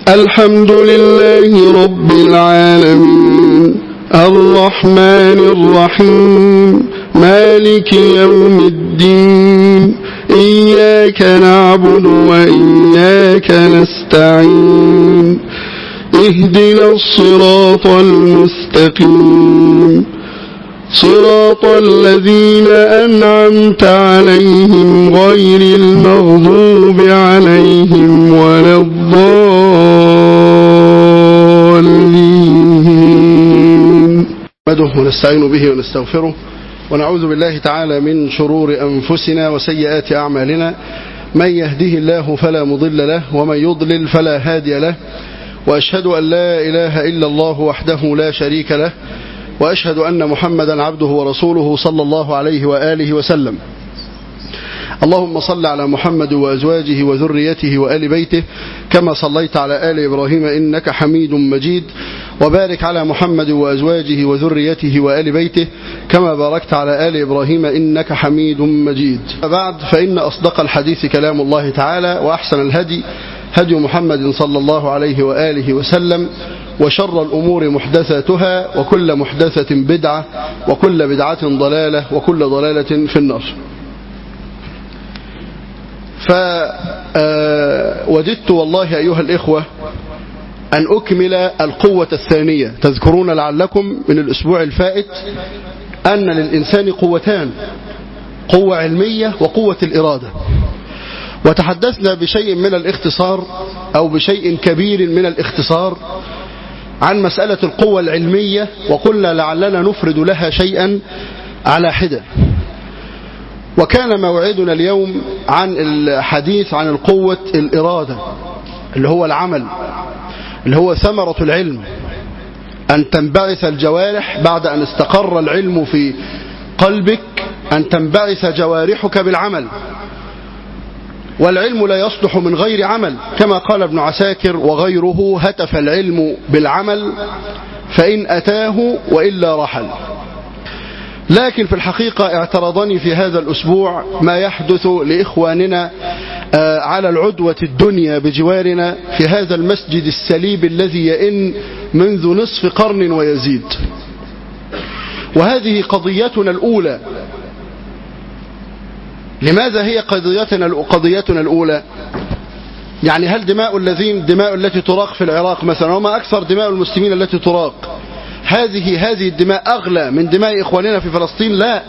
الحمد لله رب العالمين الرحمن الرحيم مالك يوم الدين إياك نعبد وإياك نستعين اهدنا الصراط المستقيم صراط الذين أنعمت عليهم غير المغضوب عليهم ولا الضالين نحمده ونستعين به ونستغفره ونعوذ بالله تعالى من شرور أنفسنا وسيئات أعمالنا من يهده الله فلا مضل له ومن يضلل فلا هادي له وأشهد أن لا إله إلا الله وحده لا شريك له وأشهد أن محمدا عبده ورسوله صلى الله عليه وآله وسلم اللهم صل على محمد وأزواجه وذريته وآل بيته كما صليت على آل إبراهيم إنك حميد مجيد وبارك على محمد وأزواجه وذريته وآل بيته كما باركت على آل إبراهيم إنك حميد مجيد بعد فإن أصدق الحديث كلام الله تعالى وأحسن الهدي هدي محمد صلى الله عليه وآله وسلم وشر الأمور محدثاتها وكل محدثة بدعة وكل بدعة ضلالة وكل ضلالة في النار فوددت والله أيها الإخوة أن أكمل القوة الثانية تذكرون لعلكم من الأسبوع الفائت أن للإنسان قوتان قوة علمية وقوة الإرادة وتحدثنا بشيء من الاختصار أو بشيء كبير من الاختصار عن مسألة القوة العلمية وقلنا لعلنا نفرد لها شيئا على حدة وكان موعدنا اليوم عن الحديث عن القوة الإرادة اللي هو العمل اللي هو ثمرة العلم أن تنبعث الجوارح بعد أن استقر العلم في قلبك أن تنبعث جوارحك بالعمل والعلم لا يصلح من غير عمل كما قال ابن عساكر وغيره هتف العلم بالعمل فإن أتاه وإلا رحل لكن في الحقيقة اعترضني في هذا الأسبوع ما يحدث لإخواننا على العدوة الدنيا بجوارنا في هذا المسجد السليب الذي يئن منذ نصف قرن ويزيد وهذه قضيتنا الأولى لماذا هي قضيتنا قضيتنا الأولى يعني هل دماء الذين دماء التي تراق في العراق مثلا وما أكثر دماء المسلمين التي تراق هذه هذه الدماء أغلى من دماء إخواننا في فلسطين لا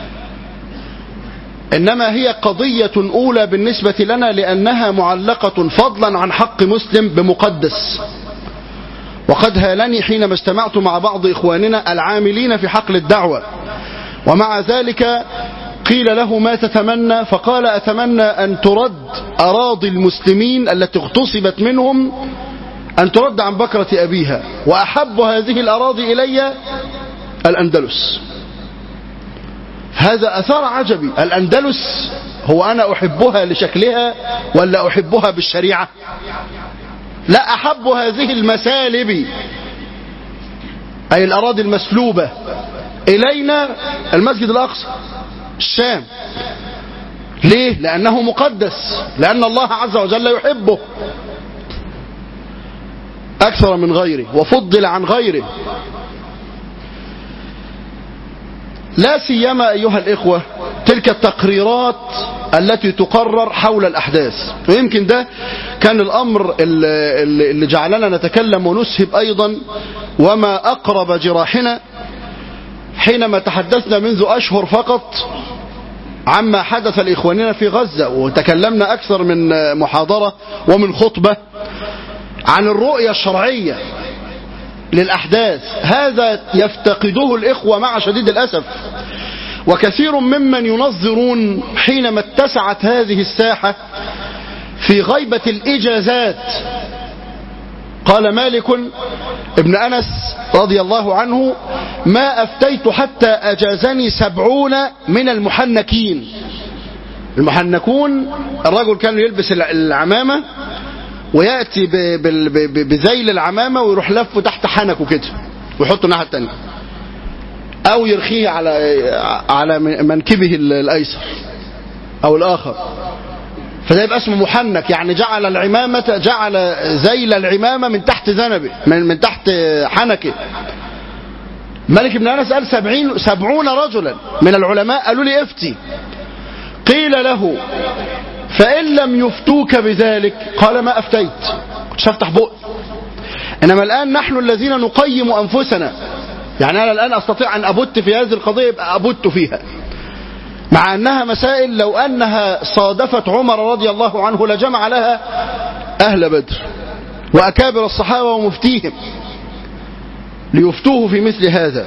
إنما هي قضية أولى بالنسبة لنا لأنها معلقة فضلا عن حق مسلم بمقدس وقد هالني حينما استمعت مع بعض إخواننا العاملين في حقل الدعوة ومع ذلك قيل له ما تتمنى فقال أتمنى أن ترد أراضي المسلمين التي اغتصبت منهم أن ترد عن بكرة أبيها وأحب هذه الأراضي إلي الأندلس هذا أثار عجبي الأندلس هو أنا أحبها لشكلها ولا أحبها بالشريعة لا أحب هذه المسالب أي الأراضي المسلوبة إلينا المسجد الأقصى الشام ليه لأنه مقدس لأن الله عز وجل يحبه أكثر من غيره وفضل عن غيره لا سيما أيها الإخوة تلك التقريرات التي تقرر حول الأحداث ويمكن ده كان الأمر اللي جعلنا نتكلم ونسهب أيضا وما أقرب جراحنا حينما تحدثنا منذ أشهر فقط عما حدث لإخواننا في غزة وتكلمنا أكثر من محاضرة ومن خطبة عن الرؤية الشرعية للأحداث هذا يفتقده الإخوة مع شديد الأسف وكثير ممن ينظرون حينما اتسعت هذه الساحة في غيبة الإجازات قال مالك ابن أنس رضي الله عنه ما أفتيت حتى أجازني سبعون من المحنكين المحنكون الرجل كان يلبس العمامة ويأتي بذيل العمامة ويروح لفه تحت حنكه كده ويحطه الناحية التانية أو يرخيه على على منكبه الأيسر أو الآخر فده يبقى اسمه محنك يعني جعل العمامة جعل زيل العمامة من تحت ذنبه من, من تحت حنكه ملك بن أنس قال سبعين سبعون رجلا من العلماء قالوا لي افتي قيل له فإن لم يفتوك بذلك قال ما أفتيت كنتش أفتح بق إنما الآن نحن الذين نقيم أنفسنا يعني أنا الآن أستطيع أن أبت في هذه القضية يبقى أبت فيها مع أنها مسائل لو أنها صادفت عمر رضي الله عنه لجمع لها أهل بدر وأكابر الصحابة ومفتيهم ليفتوه في مثل هذا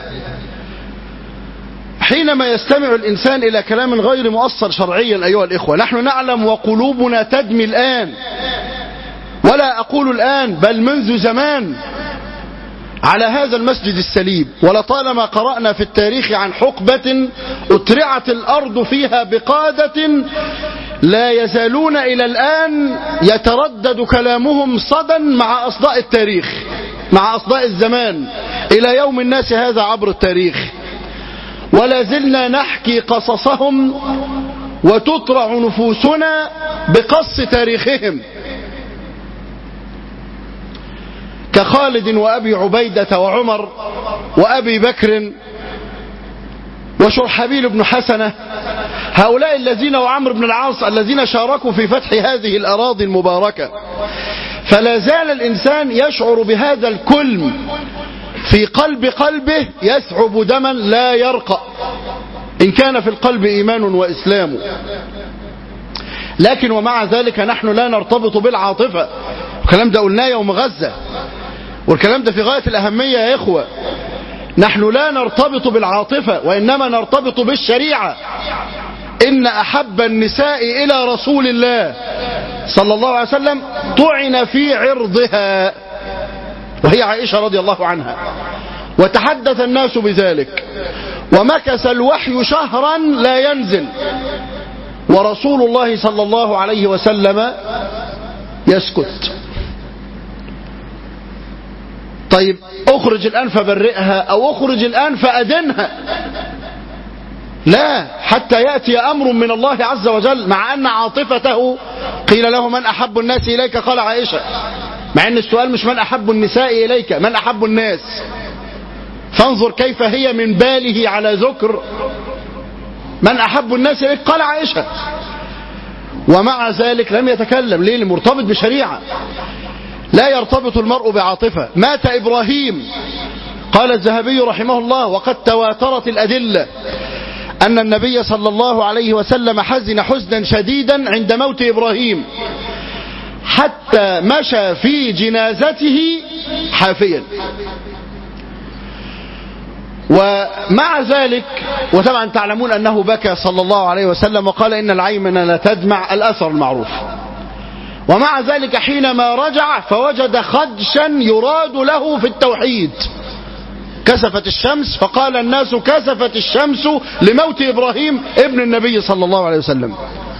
حينما يستمع الإنسان إلى كلام غير مؤثر شرعيا أيها الإخوة نحن نعلم وقلوبنا تدمي الآن ولا أقول الآن بل منذ زمان على هذا المسجد السليب ولطالما قرأنا في التاريخ عن حقبة أترعت الأرض فيها بقادة لا يزالون إلى الآن يتردد كلامهم صدا مع أصداء التاريخ مع أصداء الزمان إلى يوم الناس هذا عبر التاريخ ولا زلنا نحكي قصصهم وتطرع نفوسنا بقص تاريخهم كخالد وأبي عبيدة وعمر وأبي بكر وشرحبيل بن حسنة هؤلاء الذين وعمر بن العاص الذين شاركوا في فتح هذه الأراضي المباركة فلا زال الإنسان يشعر بهذا الكلم في قلب قلبه يسعب دما لا يرقى إن كان في القلب إيمان وإسلام لكن ومع ذلك نحن لا نرتبط بالعاطفة الكلام ده قلناه يوم غزة والكلام ده في غاية الأهمية يا إخوة نحن لا نرتبط بالعاطفة وإنما نرتبط بالشريعة إن أحب النساء إلى رسول الله صلى الله عليه وسلم طعن في عرضها وهي عائشة رضي الله عنها وتحدث الناس بذلك ومكث الوحي شهرا لا ينزل ورسول الله صلى الله عليه وسلم يسكت طيب اخرج الآن فبرئها أو اخرج الآن فأدنها لا حتى يأتي أمر من الله عز وجل مع أن عاطفته قيل له من أحب الناس إليك قال عائشة مع أن السؤال مش من أحب النساء إليك من أحب الناس فانظر كيف هي من باله على ذكر من أحب الناس إليك قال عائشة ومع ذلك لم يتكلم ليه مرتبط بشريعة لا يرتبط المرء بعاطفة مات إبراهيم قال الذهبي رحمه الله وقد تواترت الأدلة أن النبي صلى الله عليه وسلم حزن حزنا شديدا عند موت إبراهيم حتى مشى في جنازته حافيا ومع ذلك وطبعا تعلمون أنه بكى صلى الله عليه وسلم وقال إن العين لا تدمع الأثر المعروف ومع ذلك حينما رجع فوجد خدشا يراد له في التوحيد كسفت الشمس فقال الناس كسفت الشمس لموت إبراهيم ابن النبي صلى الله عليه وسلم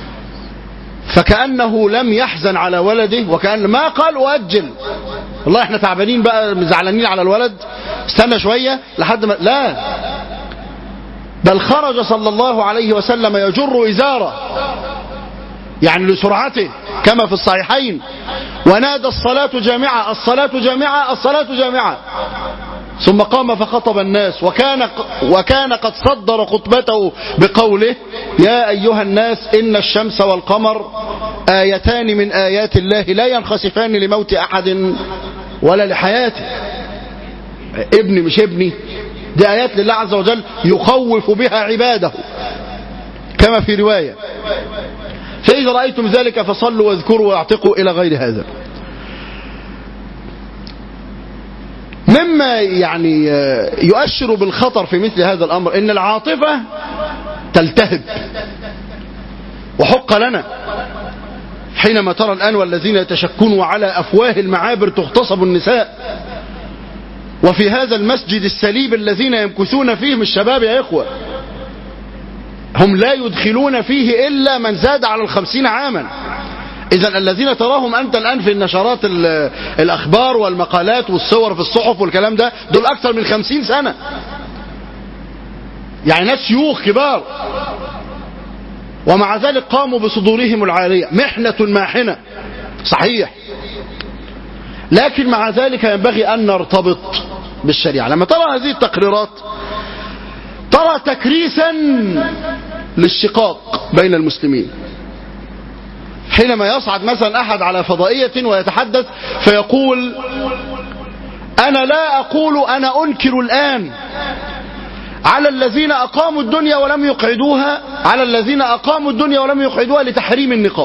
فكأنه لم يحزن على ولده وكأن ما قال أؤجل والله احنا تعبانين بقى زعلانين على الولد استنى شوية لحد ما لا بل خرج صلى الله عليه وسلم يجر إزاره يعني لسرعته كما في الصحيحين ونادى الصلاة جامعة الصلاة جامعة الصلاة جامعة ثم قام فخطب الناس وكان وكان قد صدر خطبته بقوله يا أيها الناس إن الشمس والقمر آيتان من آيات الله لا ينخسفان لموت أحد ولا لحياته ابني مش ابني دي آيات لله عز وجل يخوف بها عباده كما في رواية فإذا رأيتم ذلك فصلوا واذكروا واعتقوا إلى غير هذا مما يعني يؤشر بالخطر في مثل هذا الأمر إن العاطفة تلتهب وحق لنا حينما ترى الآن والذين يتشكون على أفواه المعابر تغتصب النساء وفي هذا المسجد السليب الذين يمكثون فيهم الشباب يا إخوة هم لا يدخلون فيه إلا من زاد على الخمسين عاما إذا الذين تراهم أنت الآن في النشرات الأخبار والمقالات والصور في الصحف والكلام ده دول أكثر من خمسين سنة يعني ناس شيوخ كبار ومع ذلك قاموا بصدورهم العالية محنة ماحنة صحيح لكن مع ذلك ينبغي أن نرتبط بالشريعة لما ترى هذه التقريرات ترى تكريسا للشقاق بين المسلمين حينما يصعد مثلا أحد على فضائية ويتحدث فيقول أنا لا أقول أنا أنكر الآن على الذين أقاموا الدنيا ولم يقعدوها على الذين أقاموا الدنيا ولم يقعدوها لتحريم النقاب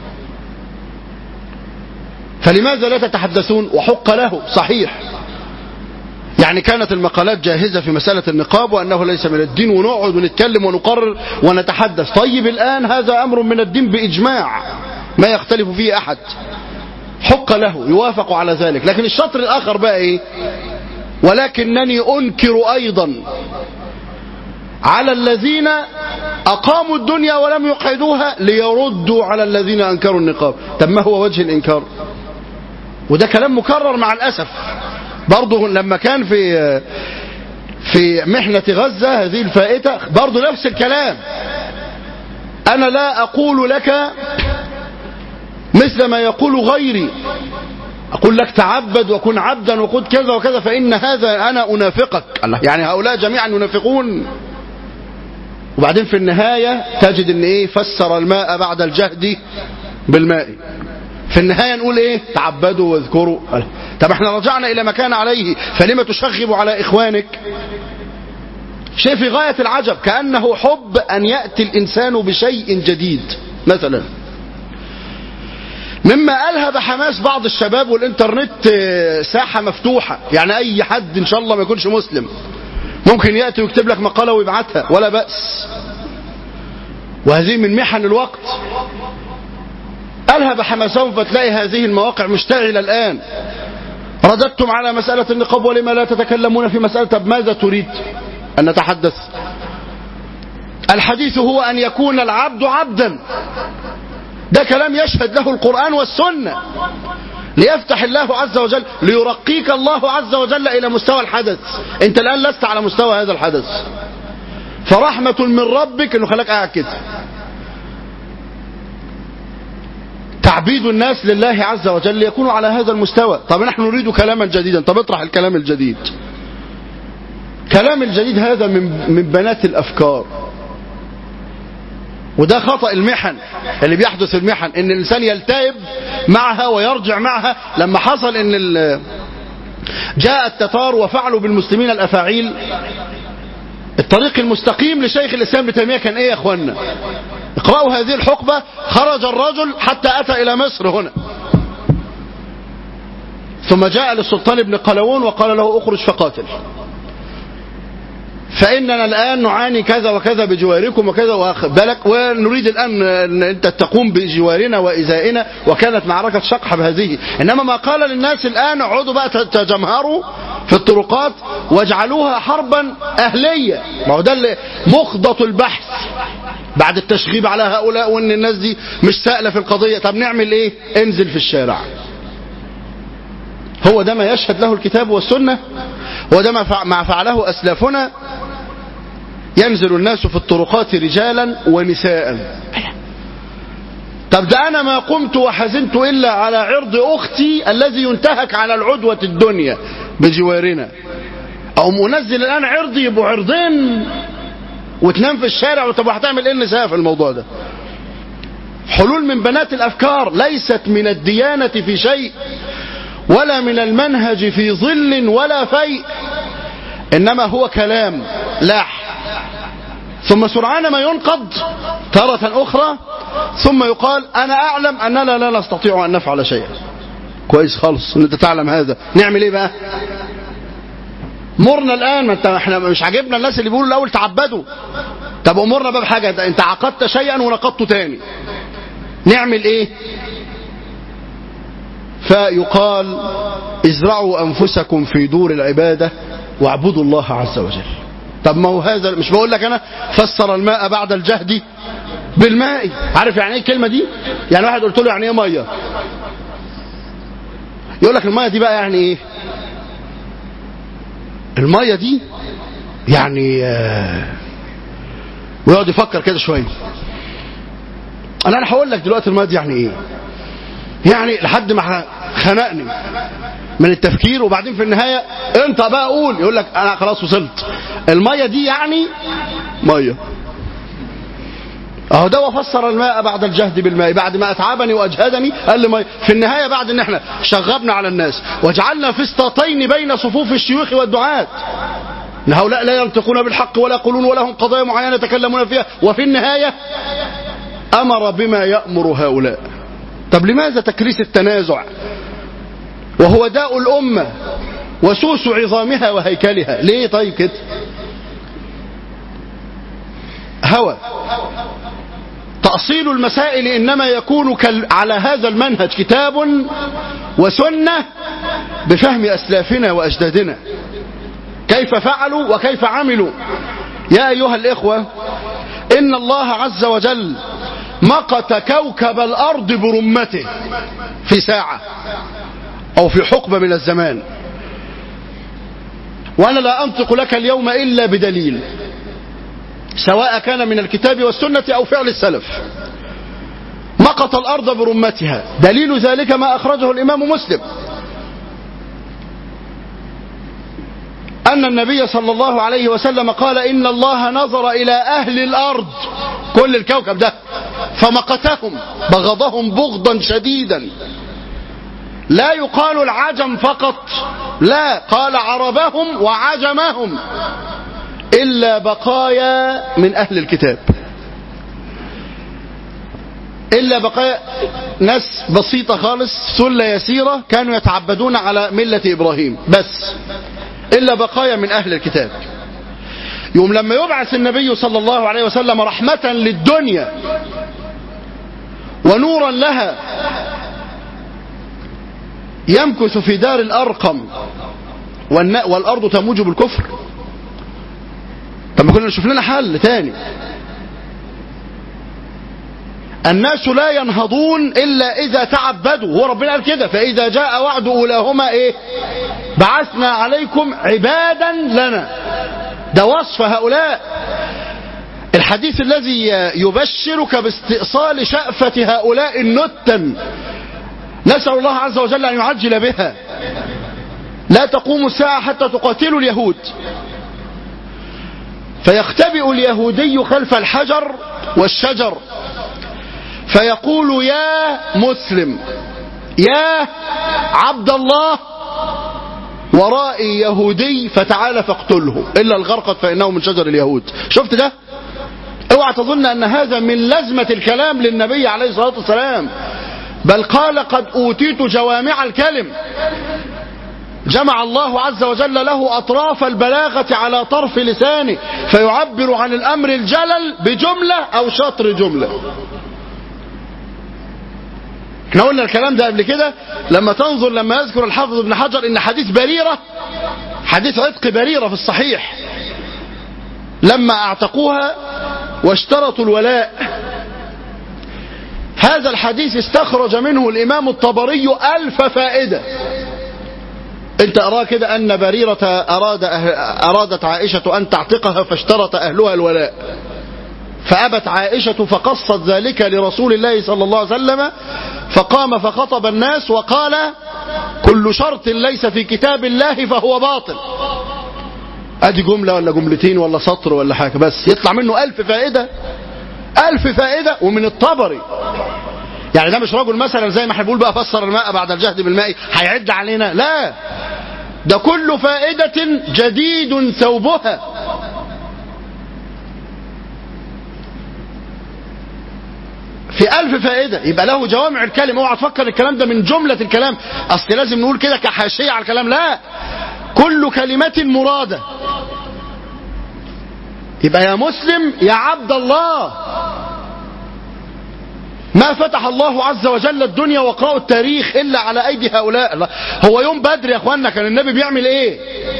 فلماذا لا تتحدثون وحق له صحيح يعني كانت المقالات جاهزة في مسألة النقاب وأنه ليس من الدين ونقعد ونتكلم ونقرر ونتحدث طيب الآن هذا أمر من الدين بإجماع ما يختلف فيه أحد حق له يوافق على ذلك لكن الشطر الآخر بقى إيه ولكنني أنكر أيضا على الذين أقاموا الدنيا ولم يقعدوها ليردوا على الذين أنكروا النقاب طب ما هو وجه الإنكار وده كلام مكرر مع الأسف برضه لما كان في في محنة غزة هذه الفائتة برضه نفس الكلام أنا لا أقول لك مثل ما يقول غيري أقول لك تعبد وكن عبدا وكن كذا وكذا فإن هذا أنا أنافقك يعني هؤلاء جميعا ينافقون وبعدين في النهاية تجد ان ايه فسر الماء بعد الجهد بالماء في النهاية نقول ايه تعبدوا واذكروا طب احنا رجعنا الى ما كان عليه فلما تشغب على اخوانك شيء في غاية العجب كأنه حب ان يأتي الانسان بشيء جديد مثلا مما ألهب حماس بعض الشباب والإنترنت ساحة مفتوحة يعني أي حد إن شاء الله ما يكونش مسلم ممكن يأتي ويكتب لك مقالة ويبعتها ولا بأس وهذه من محن الوقت ألهب حماسهم فتلاقي هذه المواقع مشتعلة الآن رددتم على مسألة النقاب ولما لا تتكلمون في مسألة طب ماذا تريد أن نتحدث الحديث هو أن يكون العبد عبدا ده كلام يشهد له القرآن والسنة ليفتح الله عز وجل ليرقيك الله عز وجل إلى مستوى الحدث أنت الآن لست على مستوى هذا الحدث فرحمة من ربك أنه خلاك قاعد كده تعبيد الناس لله عز وجل يكون على هذا المستوى طب نحن نريد كلاما جديدا طب اطرح الكلام الجديد كلام الجديد هذا من من بنات الأفكار وده خطأ المحن اللي بيحدث المحن ان الانسان يلتئب معها ويرجع معها لما حصل ان جاء التتار وفعلوا بالمسلمين الافاعيل الطريق المستقيم لشيخ الاسلام ابن تيميه كان ايه يا اخوانا اقرأوا هذه الحقبة خرج الرجل حتى اتى الى مصر هنا ثم جاء للسلطان ابن قلاوون وقال له اخرج فقاتل فإننا الآن نعاني كذا وكذا بجواركم وكذا واخد بالك ونريد الآن أن أنت تقوم بجوارنا وإزائنا وكانت معركة شقحة بهذه إنما ما قال للناس الآن اقعدوا بقى تجمهروا في الطرقات واجعلوها حربا أهلية ما هو ده اللي مخضة البحث بعد التشغيب على هؤلاء وان الناس دي مش سائلة في القضية طب نعمل ايه انزل في الشارع هو ده ما يشهد له الكتاب والسنة هو ده ما فعله أسلافنا ينزل الناس في الطرقات رجالا ونساء طب ده أنا ما قمت وحزنت إلا على عرض أختي الذي ينتهك على العدوة الدنيا بجوارنا أو منزل الآن عرضي يبقوا عرضين وتنام في الشارع طب هتعمل ايه النساء في الموضوع ده حلول من بنات الأفكار ليست من الديانة في شيء ولا من المنهج في ظل ولا فيء إنما هو كلام لاح ثم سرعان ما ينقض تارة أخرى ثم يقال أنا أعلم أننا لا نستطيع أن نفعل شيئا كويس خالص أن أنت تعلم هذا نعمل إيه بقى مرنا الآن ما انت احنا مش عاجبنا الناس اللي بيقولوا الأول تعبدوا طب أمرنا بقى بحاجة انت عقدت شيئا ونقضته تاني نعمل ايه فيقال ازرعوا أنفسكم في دور العبادة واعبدوا الله عز وجل طب ما هو هذا مش بقول لك أنا فسر الماء بعد الجهد بالماء عارف يعني ايه الكلمة دي يعني واحد قلت له يعني ايه مية يقول لك المية دي بقى يعني ايه المية دي يعني آه ويقعد يفكر كده شوية انا انا هقول لك دلوقتي الميه دي يعني ايه يعني لحد ما خنقني من التفكير وبعدين في النهايه انت بقى قول يقول لك انا خلاص وصلت الميه دي يعني ميه اهو ده وفسر الماء بعد الجهد بالماء بعد ما اتعبني واجهدني قال لي ميه في النهايه بعد ان احنا شغبنا على الناس وجعلنا فسطاطين بين صفوف الشيوخ والدعاة ان هؤلاء لا ينطقون بالحق ولا يقولون ولهم قضايا معينه يتكلمون فيها وفي النهايه امر بما يامر هؤلاء طب لماذا تكريس التنازع وهو داء الامه وسوس عظامها وهيكلها ليه طيب كده هوى تأصيل المسائل إنما يكون على هذا المنهج كتاب وسنة بفهم أسلافنا وأجدادنا كيف فعلوا وكيف عملوا يا أيها الإخوة إن الله عز وجل مقت كوكب الأرض برمته في ساعة أو في حقبة من الزمان وأنا لا أنطق لك اليوم إلا بدليل سواء كان من الكتاب والسنة أو فعل السلف مقت الأرض برمتها دليل ذلك ما أخرجه الإمام مسلم أن النبي صلى الله عليه وسلم قال إن الله نظر إلى أهل الأرض كل الكوكب ده فمقتهم بغضهم بغضا شديدا لا يقال العجم فقط لا قال عربهم وعجمهم إلا بقايا من أهل الكتاب إلا بقايا ناس بسيطة خالص سلة يسيرة كانوا يتعبدون على ملة إبراهيم بس إلا بقايا من أهل الكتاب يوم لما يبعث النبي صلى الله عليه وسلم رحمة للدنيا ونورا لها يمكث في دار الأرقم والأرض تموج بالكفر طب ما كنا نشوف لنا حل تاني الناس لا ينهضون إلا إذا تعبدوا هو ربنا قال كده فإذا جاء وعد أولاهما إيه بعثنا عليكم عبادا لنا ده وصف هؤلاء الحديث الذي يبشرك باستئصال شأفة هؤلاء النتن نسأل الله عز وجل أن يعجل بها لا تقوم الساعة حتى تقاتلوا اليهود فيختبئ اليهودي خلف الحجر والشجر فيقول يا مسلم يا عبد الله ورائي يهودي فتعال فاقتله إلا الغرقد فإنه من شجر اليهود شفت ده اوعى تظن أن هذا من لزمة الكلام للنبي عليه الصلاة والسلام بل قال قد أوتيت جوامع الكلم جمع الله عز وجل له أطراف البلاغة على طرف لسانه فيعبر عن الأمر الجلل بجملة أو شطر جملة احنا قلنا الكلام ده قبل كده لما تنظر لما يذكر الحافظ ابن حجر ان حديث بريرة حديث عتق بريرة في الصحيح لما اعتقوها واشترطوا الولاء هذا الحديث استخرج منه الامام الطبري الف فائدة انت اراه كده ان بريرة اراد أه... ارادت عائشة ان تعتقها فاشترط اهلها الولاء فابت عائشة فقصت ذلك لرسول الله صلى الله عليه وسلم فقام فخطب الناس وقال كل شرط ليس في كتاب الله فهو باطل ادي جملة ولا جملتين ولا سطر ولا حاجة بس يطلع منه الف فائدة الف فائدة ومن الطبري يعني ده مش رجل مثلا زي ما احنا بنقول بقى فسر الماء بعد الجهد بالماء هيعد علينا لا ده كل فائدة جديد ثوبها في ألف فائدة يبقى له جوامع الكلم اوعى تفكر الكلام ده من جملة الكلام أصل لازم نقول كده كحاشية على الكلام لا كل كلمة مرادة يبقى يا مسلم يا عبد الله ما فتح الله عز وجل الدنيا واقرأوا التاريخ إلا على أيدي هؤلاء هو يوم بدر يا أخوانا كان النبي بيعمل إيه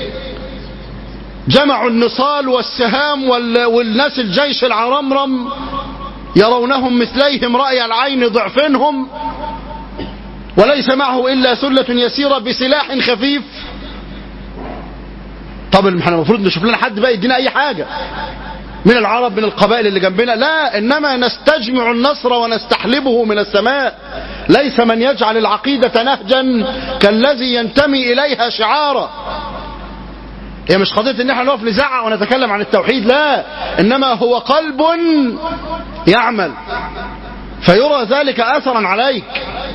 جمعوا النصال والسهام والناس الجيش العرمرم يرونهم مثليهم رأي العين ضعفنهم وليس معه إلا سلة يسيرة بسلاح خفيف طب احنا المفروض نشوف لنا حد بقى يدينا أي حاجة من العرب من القبائل اللي جنبنا لا إنما نستجمع النصر ونستحلبه من السماء ليس من يجعل العقيدة نهجا كالذي ينتمي إليها شعارا هي مش قضية ان احنا نقف نزعق ونتكلم عن التوحيد لا انما هو قلب يعمل فيرى ذلك اثرا عليك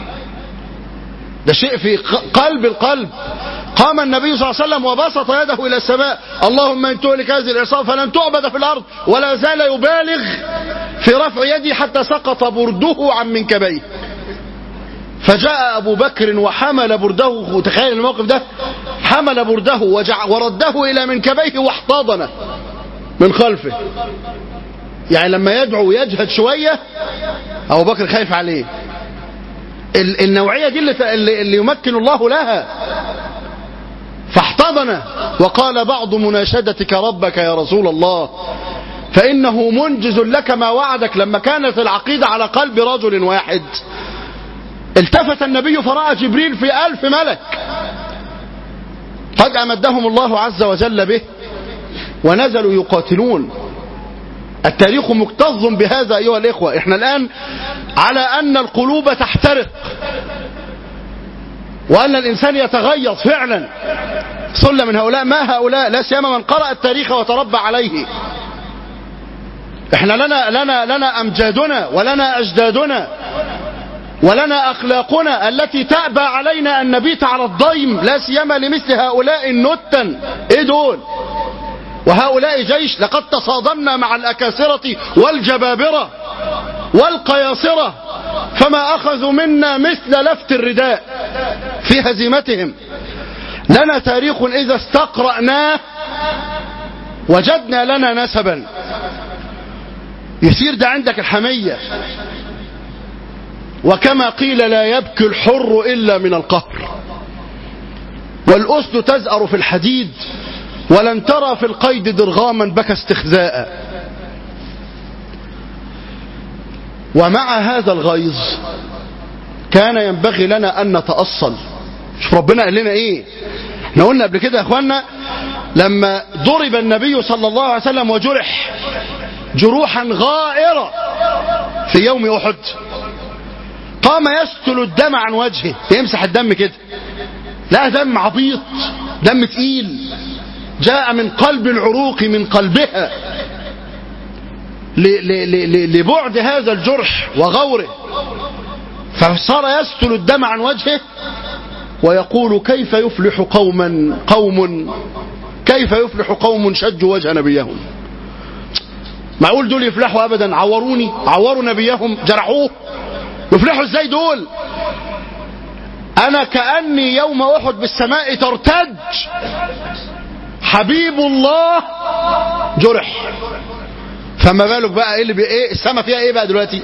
ده شيء في قلب القلب قام النبي صلى الله عليه وسلم وبسط يده الى السماء اللهم ان تهلك هذه العصابه فلن تعبد في الارض ولا زال يبالغ في رفع يدي حتى سقط برده عن منكبيه فجاء أبو بكر وحمل برده تخيل الموقف ده حمل برده وجع ورده إلى منكبيه واحتضنه من خلفه يعني لما يدعو يجهد شوية أبو بكر خايف عليه النوعية دي اللي, اللي يمكن الله لها فاحتضنه وقال بعض مناشدتك ربك يا رسول الله فإنه منجز لك ما وعدك لما كانت العقيدة على قلب رجل واحد التفت النبي فرأى جبريل في ألف ملك قد أمدهم الله عز وجل به ونزلوا يقاتلون التاريخ مكتظ بهذا أيها الإخوة إحنا الآن على أن القلوب تحترق وأن الإنسان يتغيظ فعلا صلة من هؤلاء ما هؤلاء لا سيما من قرأ التاريخ وتربى عليه احنا لنا لنا لنا امجادنا ولنا اجدادنا ولنا أخلاقنا التي تأبى علينا أن نبيت على الضيم لا سيما لمثل هؤلاء النتن إيه دول وهؤلاء جيش لقد تصادمنا مع الأكاسرة والجبابرة والقياصرة فما أخذوا منا مثل لفت الرداء في هزيمتهم لنا تاريخ إذا استقرأناه وجدنا لنا نسبا يثير ده عندك الحمية وكما قيل لا يبكي الحر إلا من القهر والأسد تزأر في الحديد ولن ترى في القيد درغاما بكى استخزاء ومع هذا الغيظ كان ينبغي لنا أن نتأصل شوف ربنا قال لنا إيه احنا قلنا قبل كده يا اخوانا لما ضرب النبي صلى الله عليه وسلم وجرح جروحا غائرة في يوم أحد قام يستل الدم عن وجهه يمسح الدم كده لا دم عبيط دم تقيل جاء من قلب العروق من قلبها لبعد هذا الجرح وغوره فصار يستل الدم عن وجهه ويقول كيف يفلح قوما قوم كيف يفلح قوم شجوا وجه نبيهم معقول دول يفلحوا ابدا عوروني عوروا نبيهم جرحوه يفلحوا ازاي دول انا كاني يوم احد بالسماء ترتج حبيب الله جرح فما بالك بقى ايه اللي بي ايه السما فيها ايه بقى دلوقتي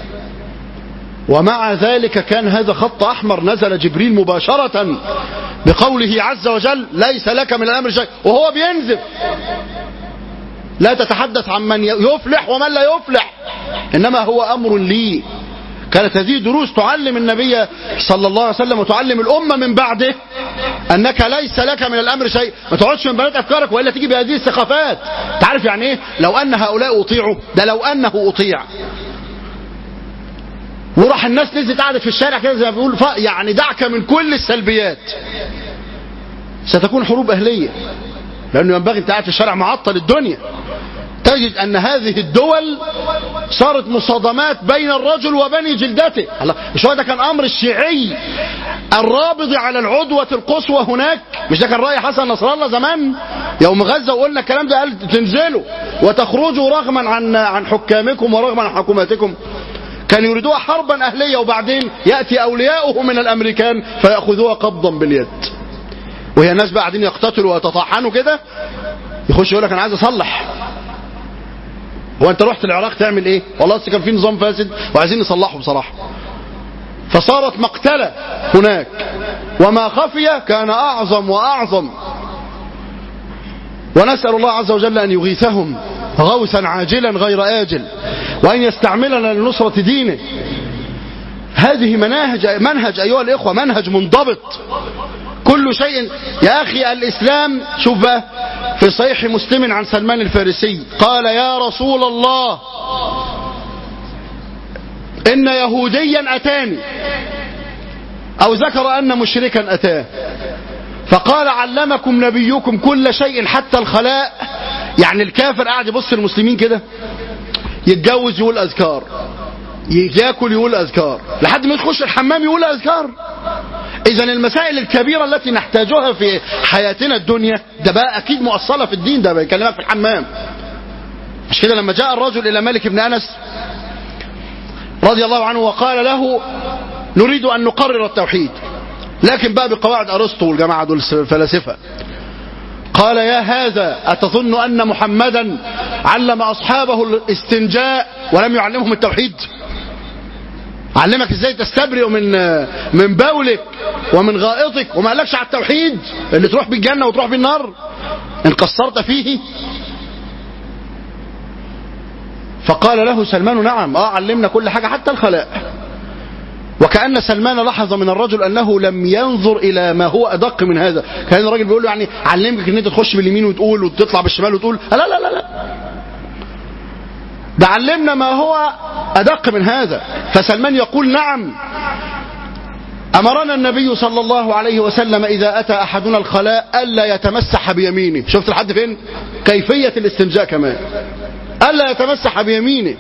ومع ذلك كان هذا خط احمر نزل جبريل مباشرة بقوله عز وجل ليس لك من الامر شيء وهو بينزف لا تتحدث عن من يفلح ومن لا يفلح انما هو امر لي كانت هذه دروس تعلم النبي صلى الله عليه وسلم وتعلم الأمة من بعده أنك ليس لك من الأمر شيء ما تقعدش من بنات أفكارك وإلا تيجي بهذه السخافات تعرف يعني إيه لو أن هؤلاء أطيعوا ده لو أنه أطيع وراح الناس نزلت قعدت في الشارع كده زي ما بيقول يعني دعك من كل السلبيات ستكون حروب أهلية لأنه ينبغي أنت قاعد في الشارع معطل الدنيا تجد أن هذه الدول صارت مصادمات بين الرجل وبني جلدته الله مش هو ده كان أمر الشيعي الرابض على العدوة القصوى هناك مش ده كان رأي حسن نصر الله زمان يوم غزة وقلنا الكلام ده قال تنزلوا وتخرجوا رغما عن عن حكامكم ورغما عن حكوماتكم كانوا يريدوها حربا أهلية وبعدين يأتي أولياؤه من الأمريكان فيأخذوها قبضا باليد وهي الناس بقى قاعدين يقتتلوا ويتطحنوا كده يخش يقول لك انا عايز اصلح هو انت رحت العراق تعمل ايه والله اصل كان في نظام فاسد وعايزين نصلحه بصراحه فصارت مقتله هناك وما خفي كان اعظم واعظم ونسال الله عز وجل ان يغيثهم غوثا عاجلا غير آجل وأن يستعملنا لنصرة دينه هذه مناهج منهج أيها الإخوة منهج منضبط كل شيء يا أخي الإسلام شوف بقى في صحيح مسلم عن سلمان الفارسي قال يا رسول الله إن يهوديا أتاني أو ذكر أن مشركا أتاه فقال علمكم نبيكم كل شيء حتى الخلاء يعني الكافر قاعد يبص المسلمين كده يتجوز يقول أذكار ياكل يقول أذكار لحد ما يخش الحمام يقول أذكار إذا المسائل الكبيرة التي نحتاجها في حياتنا الدنيا ده بقى أكيد مؤصلة في الدين ده بيكلمك في الحمام مش كده لما جاء الرجل إلى مالك بن أنس رضي الله عنه وقال له نريد أن نقرر التوحيد لكن بقى بقواعد أرسطو والجماعة دول الفلاسفة قال يا هذا أتظن أن محمدا علم أصحابه الاستنجاء ولم يعلمهم التوحيد علمك ازاي تستبرئ من من بولك ومن غائطك وما قالكش على التوحيد اللي تروح بالجنة وتروح بالنار ان قصرت فيه فقال له سلمان نعم اه علمنا كل حاجة حتى الخلاء وكأن سلمان لاحظ من الرجل أنه لم ينظر إلى ما هو أدق من هذا كان الراجل بيقول له يعني علمك أن أنت تخش باليمين وتقول وتطلع بالشمال وتقول لا لا لا لا ده علمنا ما هو أدق من هذا فسلمان يقول نعم أمرنا النبي صلى الله عليه وسلم إذا أتى أحدنا الخلاء ألا يتمسح بيمينه شفت لحد فين كيفية الاستنجاء كمان ألا يتمسح بيمينه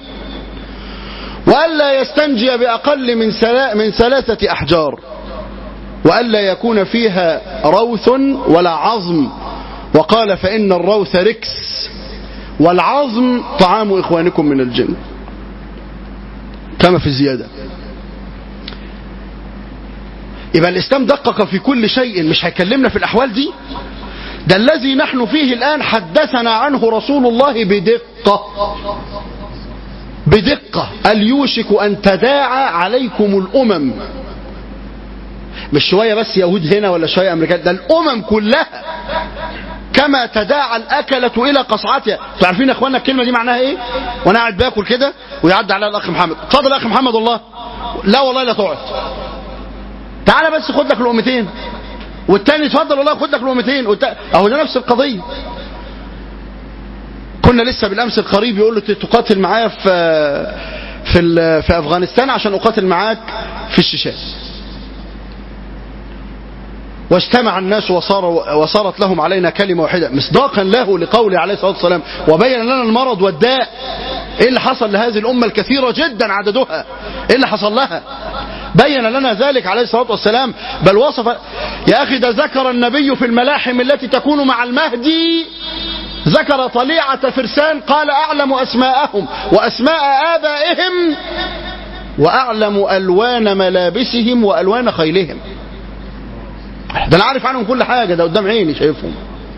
وألا يستنجي بأقل من, سلا من ثلاثة أحجار وألا يكون فيها روث ولا عظم وقال فإن الروث ركس والعظم طعام إخوانكم من الجن كما في الزيادة يبقى الإسلام دقق في كل شيء مش هيكلمنا في الأحوال دي ده الذي نحن فيه الآن حدثنا عنه رسول الله بدقة بدقة قال يوشك أن تداعى عليكم الأمم مش شوية بس يهود هنا ولا شوية أمريكان ده الأمم كلها كما تداعى الأكلة إلى قصعتها انتوا عارفين يا اخوانا الكلمة دي معناها ايه وانا قاعد باكل كده ويعدي عليها الاخ محمد اتفضل يا اخ محمد والله لا والله لا تقعد تعالى بس خد لك لقمتين والتاني اتفضل والله خد لك لقمتين والت... اهو ده نفس القضية كنا لسه بالامس القريب يقول له تقاتل معايا في في في افغانستان عشان اقاتل معاك في الشيشان واجتمع الناس وصار وصارت لهم علينا كلمة واحدة مصداقا له لقوله عليه الصلاة والسلام وبين لنا المرض والداء ايه اللي حصل لهذه الأمة الكثيرة جدا عددها ايه اللي حصل لها بين لنا ذلك عليه الصلاة والسلام بل وصف يا أخي ده ذكر النبي في الملاحم التي تكون مع المهدي ذكر طليعة فرسان قال أعلم أسماءهم وأسماء آبائهم وأعلم ألوان ملابسهم وألوان خيلهم ده أنا عارف عنهم كل حاجة ده قدام عيني شايفهم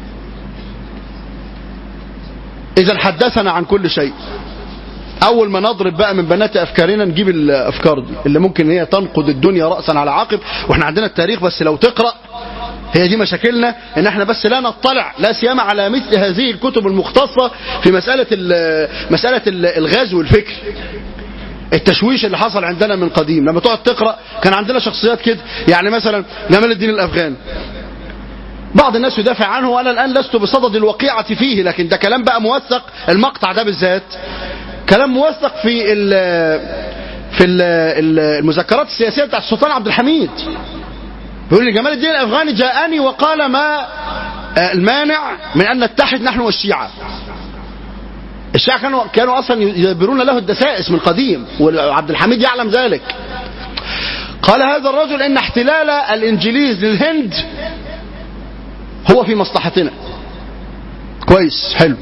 إذا حدثنا عن كل شيء أول ما نضرب بقى من بنات أفكارنا نجيب الأفكار دي اللي ممكن هي تنقض الدنيا رأسا على عقب وإحنا عندنا التاريخ بس لو تقرأ هي دي مشاكلنا ان احنا بس لا نطلع لا سيما على مثل هذه الكتب المختصة في مسألة مسألة الغزو الفكري التشويش اللي حصل عندنا من قديم لما تقعد تقرأ كان عندنا شخصيات كده يعني مثلا جمال الدين الأفغاني بعض الناس يدافع عنه وانا الان لست بصدد الوقيعة فيه لكن ده كلام بقى موثق المقطع ده بالذات كلام موثق في ال في ال المذكرات السياسية بتاعت السلطان عبد الحميد يقول لي جمال الدين الافغاني جاءني وقال ما المانع من ان نتحد نحن والشيعة الشيعة كانوا كانوا اصلا يدبرون له الدسائس من قديم وعبد الحميد يعلم ذلك قال هذا الرجل ان احتلال الانجليز للهند هو في مصلحتنا كويس حلو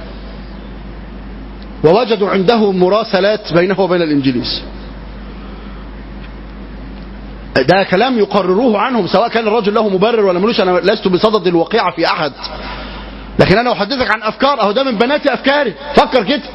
ووجدوا عنده مراسلات بينه وبين الانجليز ده كلام يقرروه عنهم سواء كان الرجل له مبرر ولا ملوش انا لست بصدد الوقيعة في احد لكن انا احدثك عن افكار اهو ده من بنات افكاري فكر كده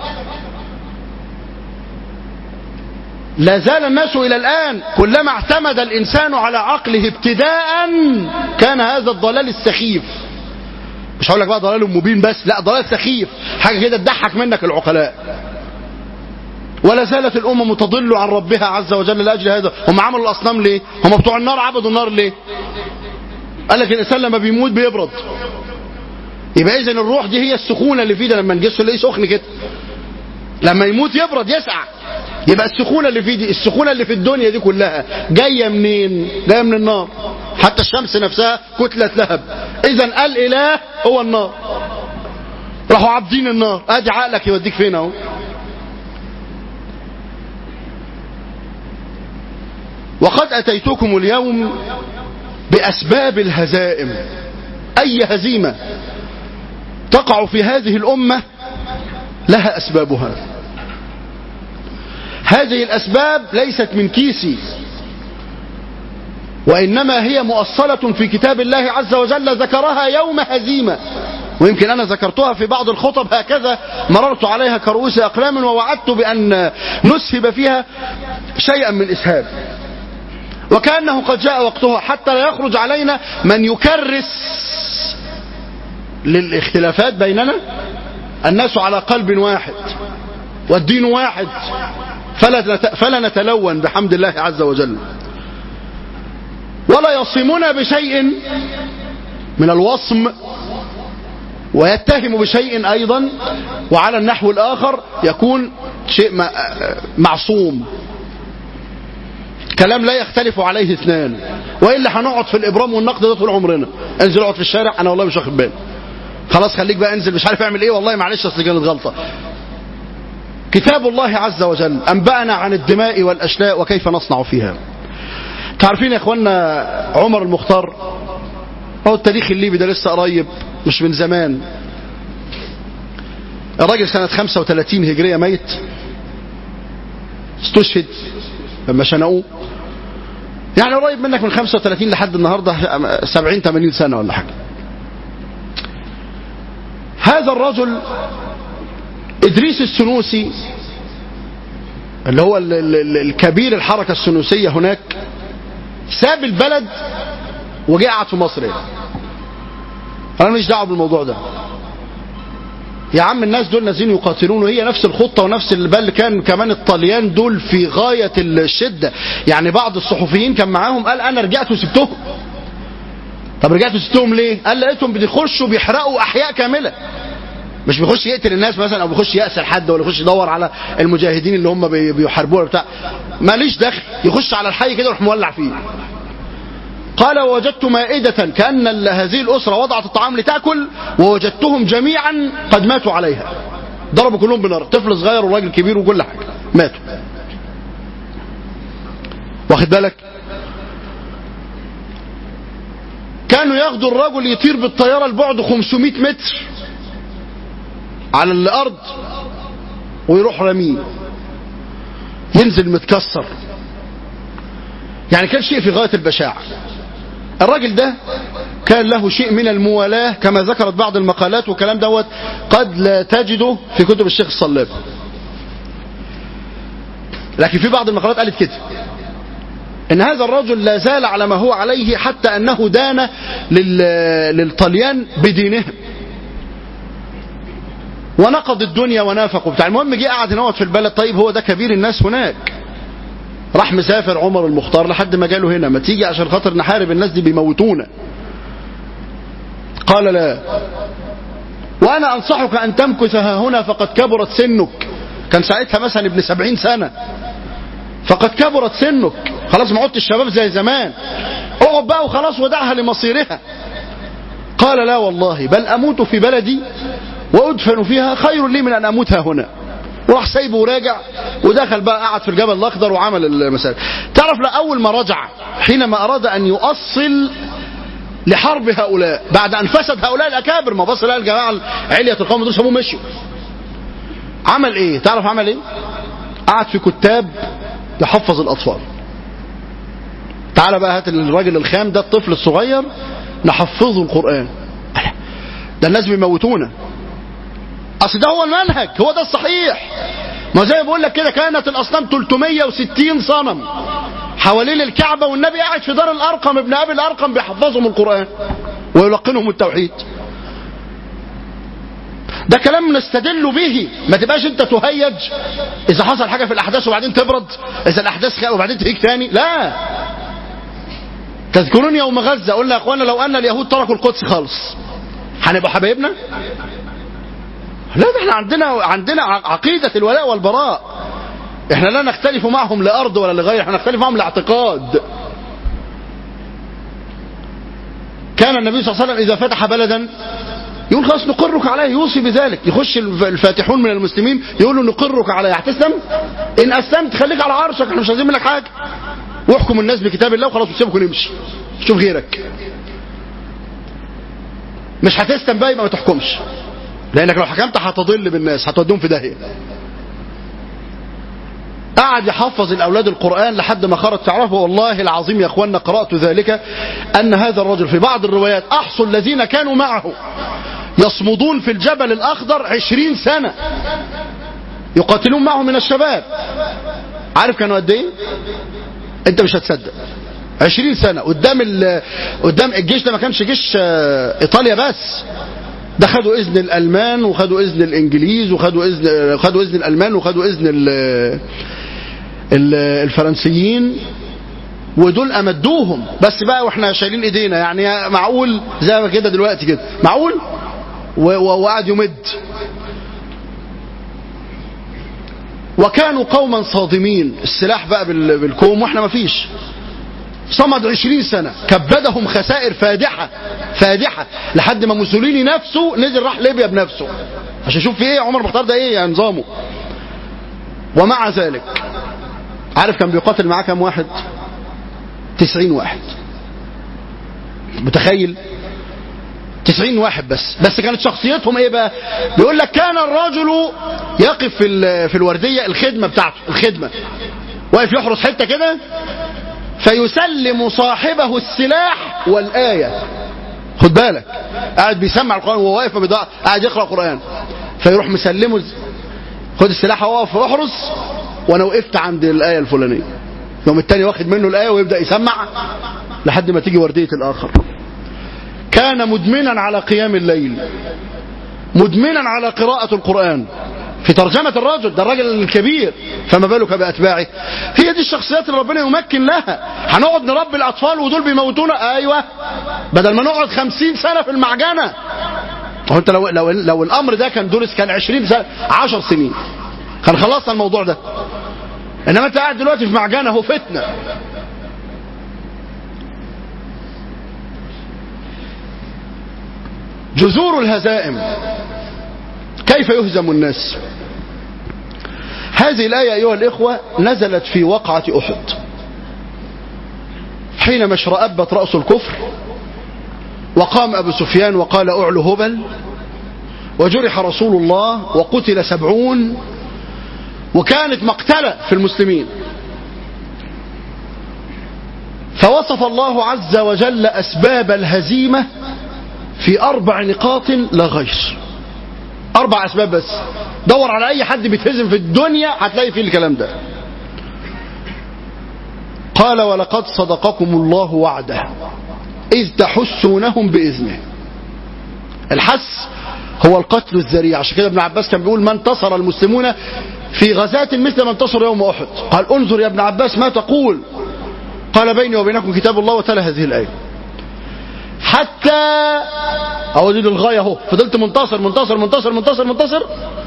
لا زال الناس الى الان كلما اعتمد الانسان على عقله ابتداء كان هذا الضلال السخيف مش هقول لك بقى ضلال مبين بس لا ضلال سخيف حاجه كده تضحك منك العقلاء ولا زالت الأمم تضل عن ربها عز وجل لأجل هذا هم عملوا الأصنام ليه هم بتوع النار عبدوا النار ليه قال لك الإنسان لما بيموت بيبرد يبقى اذا الروح دي هي السخونه اللي فيه ده لما نجسه نلاقيه سخن كده لما يموت يبرد يسقع يبقى السخونه اللي فيه دي السخونه اللي في الدنيا دي كلها جايه منين جايه من النار حتى الشمس نفسها كتله لهب اذا الاله هو النار راحوا عابدين النار ادي عقلك يوديك فين اهو وقد اتيتكم اليوم باسباب الهزائم اي هزيمه تقع في هذه الامه لها اسبابها هذه الاسباب ليست من كيسي وانما هي مؤصله في كتاب الله عز وجل ذكرها يوم هزيمه ويمكن أنا ذكرتها في بعض الخطب هكذا مررت عليها كرؤوس أقلام ووعدت بأن نسهب فيها شيئا من إسهاب وكأنه قد جاء وقتها حتى لا يخرج علينا من يكرس للاختلافات بيننا الناس على قلب واحد والدين واحد فلا فلا نتلون بحمد الله عز وجل ولا يصمنا بشيء من الوصم ويتهم بشيء أيضا وعلى النحو الآخر يكون شيء معصوم كلام لا يختلف عليه اثنان وإلا هنقعد في الإبرام والنقد ده طول عمرنا انزل اقعد في الشارع أنا والله مش واخد بالي خلاص خليك بقى انزل مش عارف اعمل ايه والله معلش اصل كانت غلطة كتاب الله عز وجل أنبأنا عن الدماء والأشلاء وكيف نصنع فيها تعرفين يا اخوانا عمر المختار هو التاريخ الليبي ده لسه قريب مش من زمان الراجل سنة 35 هجرية ميت استشهد لما شنقوه يعني قريب منك من 35 لحد النهاردة 70 80 سنة ولا حاجة هذا الرجل إدريس السنوسي اللي هو ال ال الكبير الحركة السنوسية هناك ساب البلد وجه قعد في مصر هنا انا مش دعوه بالموضوع ده يا عم الناس دول نازلين يقاتلون وهي نفس الخطه ونفس بل كان كمان الطليان دول في غايه الشده يعني بعض الصحفيين كان معاهم قال انا رجعت وسبتهم طب رجعت وسبتهم ليه قال لقيتهم بيخشوا بيحرقوا احياء كامله مش بيخش يقتل الناس مثلا او بيخش يأسر حد ولا يخش يدور على المجاهدين اللي هم بيحاربوه بتاع ماليش دخل يخش على الحي كده ويروح مولع فيه قال ووجدت مائدة كأن هذه الأسرة وضعت الطعام لتأكل ووجدتهم جميعا قد ماتوا عليها ضربوا كلهم بنار طفل صغير وراجل كبير وكل حاجة ماتوا واخد بالك كانوا ياخدوا الرجل يطير بالطيارة لبعد 500 متر على الأرض ويروح رميه ينزل متكسر يعني كان شيء في غاية البشاعة الراجل ده كان له شيء من الموالاة كما ذكرت بعض المقالات وكلام دوت قد لا تجده في كتب الشيخ الصلاب لكن في بعض المقالات قالت كده ان هذا الرجل لا زال على ما هو عليه حتى انه دان للطليان بدينهم ونقض الدنيا ونافقوا بتاع المهم جه قعد هنا في البلد طيب هو ده كبير الناس هناك راح مسافر عمر المختار لحد ما جاله هنا ما تيجي عشان خاطر نحارب الناس دي بيموتونا قال لا وانا انصحك ان تمكث ها هنا فقد كبرت سنك كان ساعتها مثلا ابن سبعين سنة فقد كبرت سنك خلاص ما عدتش الشباب زي زمان اقعد بقى وخلاص ودعها لمصيرها قال لا والله بل اموت في بلدي وادفن فيها خير لي من ان اموت ها هنا وراح سايبه وراجع ودخل بقى قعد في الجبل الاخضر وعمل المسائل تعرف لا اول ما رجع حينما اراد ان يؤصل لحرب هؤلاء بعد ان فسد هؤلاء الاكابر ما بص لقى الجماعه علية القوم دول سابوه مشوا عمل ايه تعرف عمل ايه قعد في كتاب يحفظ الاطفال تعال بقى هات الراجل الخام ده الطفل الصغير نحفظه القران ده الناس بيموتونا اصل ده هو المنهج هو ده الصحيح ما زي ما بقول لك كده كانت الاصنام 360 صنم حوالين الكعبه والنبي قاعد في دار الارقم ابن ابي الارقم بيحفظهم القران ويلقنهم التوحيد ده كلام نستدل به ما تبقاش انت تهيج اذا حصل حاجه في الاحداث وبعدين تبرد اذا الاحداث وبعدين تهيج تاني لا تذكرون يوم غزه قلنا يا اخوانا لو ان اليهود تركوا القدس خالص هنبقى حبايبنا لا ده احنا عندنا عندنا عقيدة الولاء والبراء احنا لا نختلف معهم لأرض ولا لغير احنا نختلف معهم لاعتقاد كان النبي صلى الله عليه وسلم إذا فتح بلدا يقول خلاص نقرك عليه يوصي بذلك يخش الفاتحون من المسلمين يقول له نقرك عليه هتسلم ان اسلمت خليك على عرشك احنا مش عايزين منك حاجه واحكم الناس بكتاب الله وخلاص وسيبك ونمشي شوف غيرك مش هتسلم بقى يبقى ما تحكمش لانك لو حكمت هتضل بالناس هتوديهم في داهيه قعد يحفظ الاولاد القران لحد ما خرج تعرفوا والله العظيم يا اخوانا قرات ذلك ان هذا الرجل في بعض الروايات احصوا الذين كانوا معه يصمدون في الجبل الاخضر عشرين سنه يقاتلون معه من الشباب عارف كانوا قد ايه انت مش هتصدق عشرين سنة قدام قدام الجيش ده ما كانش جيش ايطاليا بس ده خدوا اذن الالمان وخدوا اذن الانجليز وخدوا اذن خدوا اذن الالمان وخدوا اذن ال ال الفرنسيين ودول امدوهم بس بقى واحنا شايلين ايدينا يعني معقول زي ما كده دلوقتي كده معقول وقعد يمد وكانوا قوما صادمين السلاح بقى بالكوم واحنا ما فيش صمد عشرين سنة كبدهم خسائر فادحة فادحة لحد ما موسوليني نفسه نزل راح ليبيا بنفسه عشان يشوف في ايه عمر مختار ده ايه يعني نظامه ومع ذلك عارف كان بيقاتل معاه كام واحد تسعين واحد متخيل تسعين واحد بس بس كانت شخصيتهم ايه بقى بيقول لك كان الرجل يقف في, في الوردية الخدمة بتاعته الخدمة واقف يحرس حتة كده فيسلم صاحبه السلاح والآية خد بالك قاعد بيسمع القرآن وهو واقف قاعد يقرأ القرآن فيروح مسلمه خد السلاح واقف واحرس وانا وقفت عند الآية الفلانية يوم التاني واخد منه الآية ويبدأ يسمع لحد ما تيجي وردية الآخر كان مدمنا على قيام الليل مدمنا على قراءة القرآن في ترجمة الرجل ده الراجل الكبير فما بالك بأتباعه هي دي الشخصيات اللي ربنا يمكن لها هنقعد نربي الأطفال ودول بيموتونا أيوة بدل ما نقعد خمسين سنة في المعجنة هو انت لو, لو, لو الأمر ده كان دورس كان عشرين سنة عشر سنين كان خلصنا الموضوع ده إنما أنت قاعد دلوقتي في معجنة هو فتنة جذور الهزائم كيف يهزم الناس هذه الآية أيها الإخوة نزلت في وقعة أحد حينما اشرأبت رأس الكفر وقام أبو سفيان وقال أعلو هبل وجرح رسول الله وقتل سبعون وكانت مقتلة في المسلمين فوصف الله عز وجل أسباب الهزيمة في أربع نقاط لا غير أربع أسباب بس دور على أي حد بيتهزم في الدنيا هتلاقي فيه الكلام ده قال ولقد صدقكم الله وعده إذ تحسونهم بإذنه الحس هو القتل الذريع عشان كده ابن عباس كان بيقول ما انتصر المسلمون في غزاة مثل ما انتصر يوم أحد قال انظر يا ابن عباس ما تقول قال بيني وبينكم كتاب الله وتلا هذه الآية حتى اهو دي الغايه اهو فضلت منتصر منتصر منتصر منتصر منتصر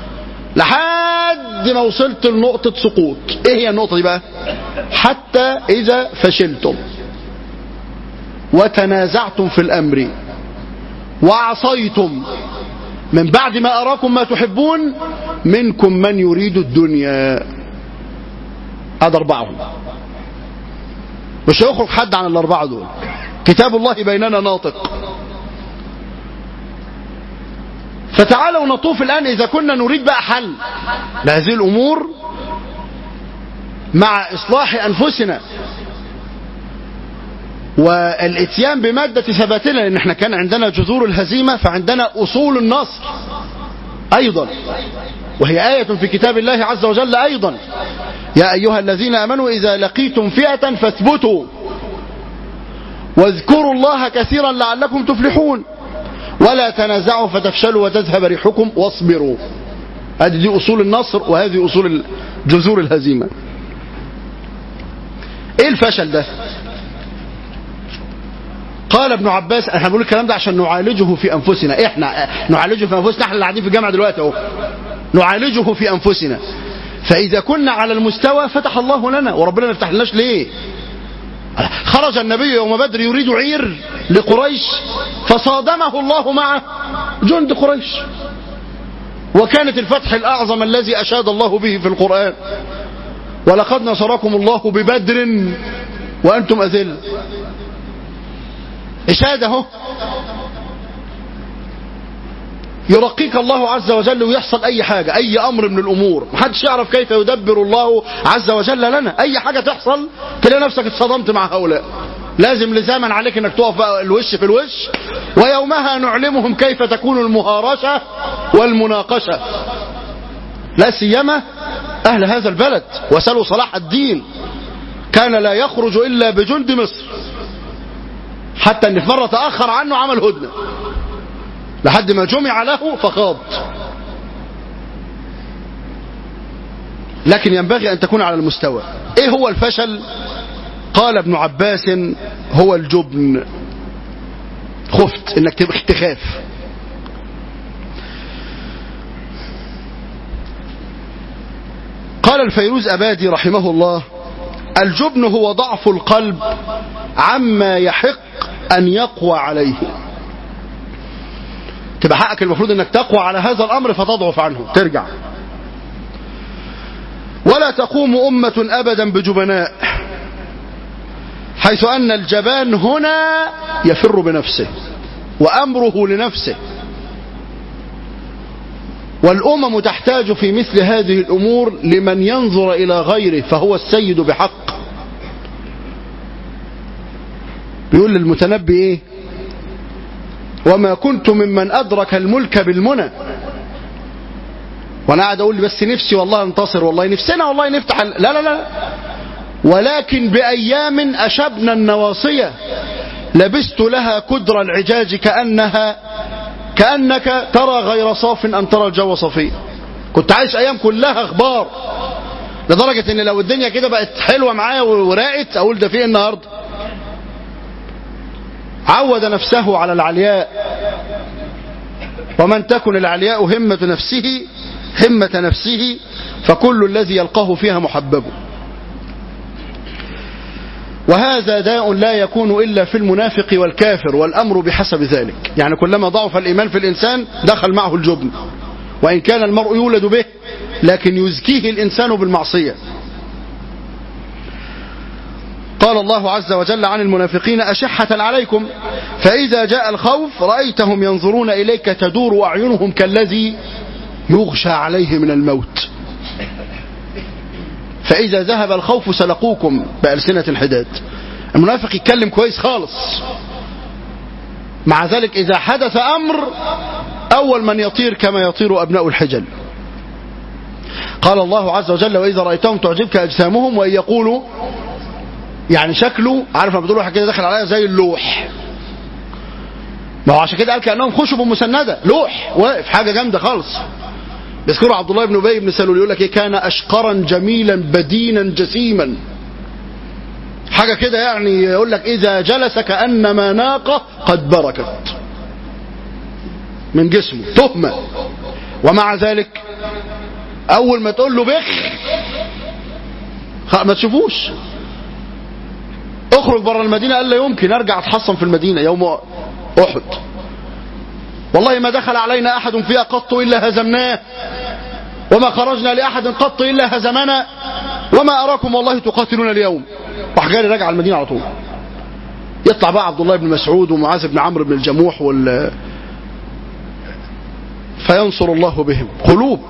لحد ما وصلت لنقطة سقوط ايه هي النقطة دي بقى حتى اذا فشلتم وتنازعتم في الامر وعصيتم من بعد ما اراكم ما تحبون منكم من يريد الدنيا هذا اربعهم مش هيخرج حد عن الاربعة دول كتاب الله بيننا ناطق فتعالوا نطوف الآن إذا كنا نريد بقى حل لهذه الأمور مع إصلاح أنفسنا والاتيان بمادة ثباتنا لأن احنا كان عندنا جذور الهزيمة فعندنا أصول النصر أيضا وهي آية في كتاب الله عز وجل أيضا يا أيها الذين آمنوا إذا لقيتم فئة فاثبتوا واذكروا الله كثيرا لعلكم تفلحون ولا تنازعوا فتفشلوا وتذهب ريحكم واصبروا هذه دي أصول النصر وهذه أصول جذور الهزيمة ايه الفشل ده قال ابن عباس احنا بنقول الكلام ده عشان نعالجه في انفسنا احنا نعالجه في انفسنا احنا اللي قاعدين في الجامعه دلوقتي اهو نعالجه في انفسنا فاذا كنا على المستوى فتح الله لنا وربنا ما يفتح لناش ليه خرج النبي يوم بدر يريد عير لقريش فصادمه الله مع جند قريش وكانت الفتح الأعظم الذي أشاد الله به في القرآن ولقد نصركم الله ببدر وأنتم أذل إشاده يرقيك الله عز وجل ويحصل أي حاجة أي أمر من الأمور محدش يعرف كيف يدبر الله عز وجل لنا أي حاجة تحصل تلاقي نفسك اتصدمت مع هؤلاء لازم لزاما عليك انك تقف بقى الوش في الوش ويومها نعلمهم كيف تكون المهارشة والمناقشة لا سيما أهل هذا البلد وسألوا صلاح الدين كان لا يخرج إلا بجند مصر حتى ان في مرة تأخر عنه عمل هدنة لحد ما جمع له فخاض لكن ينبغي أن تكون على المستوى ايه هو الفشل قال ابن عباس هو الجبن خفت انك تخاف قال الفيروز أبادي رحمه الله الجبن هو ضعف القلب عما يحق أن يقوى عليه تبقى حقك المفروض انك تقوى على هذا الامر فتضعف عنه ترجع ولا تقوم أمة أبدا بجبناء حيث أن الجبان هنا يفر بنفسه وأمره لنفسه والأمم تحتاج في مثل هذه الأمور لمن ينظر إلى غيره فهو السيد بحق بيقول للمتنبي إيه وما كنت ممن أدرك الملك بالمنى وانا قاعد اقول بس نفسي والله انتصر والله نفسنا والله نفتح ال... لا لا لا ولكن بايام اشبنا النواصيه لبست لها كدر العجاج كانها كانك ترى غير صاف ان ترى الجو صفي كنت عايش ايام كلها اخبار لدرجه ان لو الدنيا كده بقت حلوه معايا وراقت اقول ده في ايه النهارده عود نفسه على العلياء ومن تكن العلياء همة نفسه همة نفسه فكل الذي يلقاه فيها محبب وهذا داء لا يكون إلا في المنافق والكافر والأمر بحسب ذلك يعني كلما ضعف الإيمان في الإنسان دخل معه الجبن وإن كان المرء يولد به لكن يزكيه الإنسان بالمعصية قال الله عز وجل عن المنافقين أشحة عليكم فإذا جاء الخوف رأيتهم ينظرون إليك تدور أعينهم كالذي يغشى عليه من الموت فإذا ذهب الخوف سلقوكم بألسنة الحداد المنافق يتكلم كويس خالص مع ذلك إذا حدث أمر أول من يطير كما يطير أبناء الحجل قال الله عز وجل وإذا رأيتهم تعجبك أجسامهم وإن يقولوا يعني شكله عارف لما بتقول واحد كده داخل عليا زي اللوح ما هو عشان كده قال كانهم خشب مسنده لوح واقف حاجه جامده خالص بيذكروا عبد الله بن ابي بن سلول يقول لك ايه كان اشقرا جميلا بدينا جسيما حاجه كده يعني يقول لك اذا جلس كانما ناقه قد بركت من جسمه تهمه ومع ذلك اول ما تقول له بخ ما تشوفوش اخرج بره المدينة قال لا يمكن ارجع اتحصن في المدينة يوم احد والله ما دخل علينا احد فيها قط الا هزمناه وما خرجنا لاحد قط الا هزمنا وما اراكم والله تقاتلون اليوم راح جاري راجع المدينة على طول يطلع بقى عبد الله بن مسعود ومعاذ بن عمرو بن الجموح وال فينصر الله بهم قلوب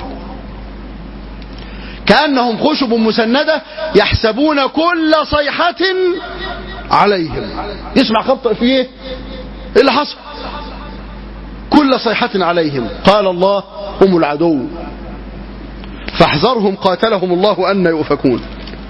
كأنهم خشب مسندة يحسبون كل صيحة عليهم يسمع خبط في ايه ايه اللي حصل كل صيحة عليهم قال الله هم العدو فاحذرهم قاتلهم الله أن يؤفكون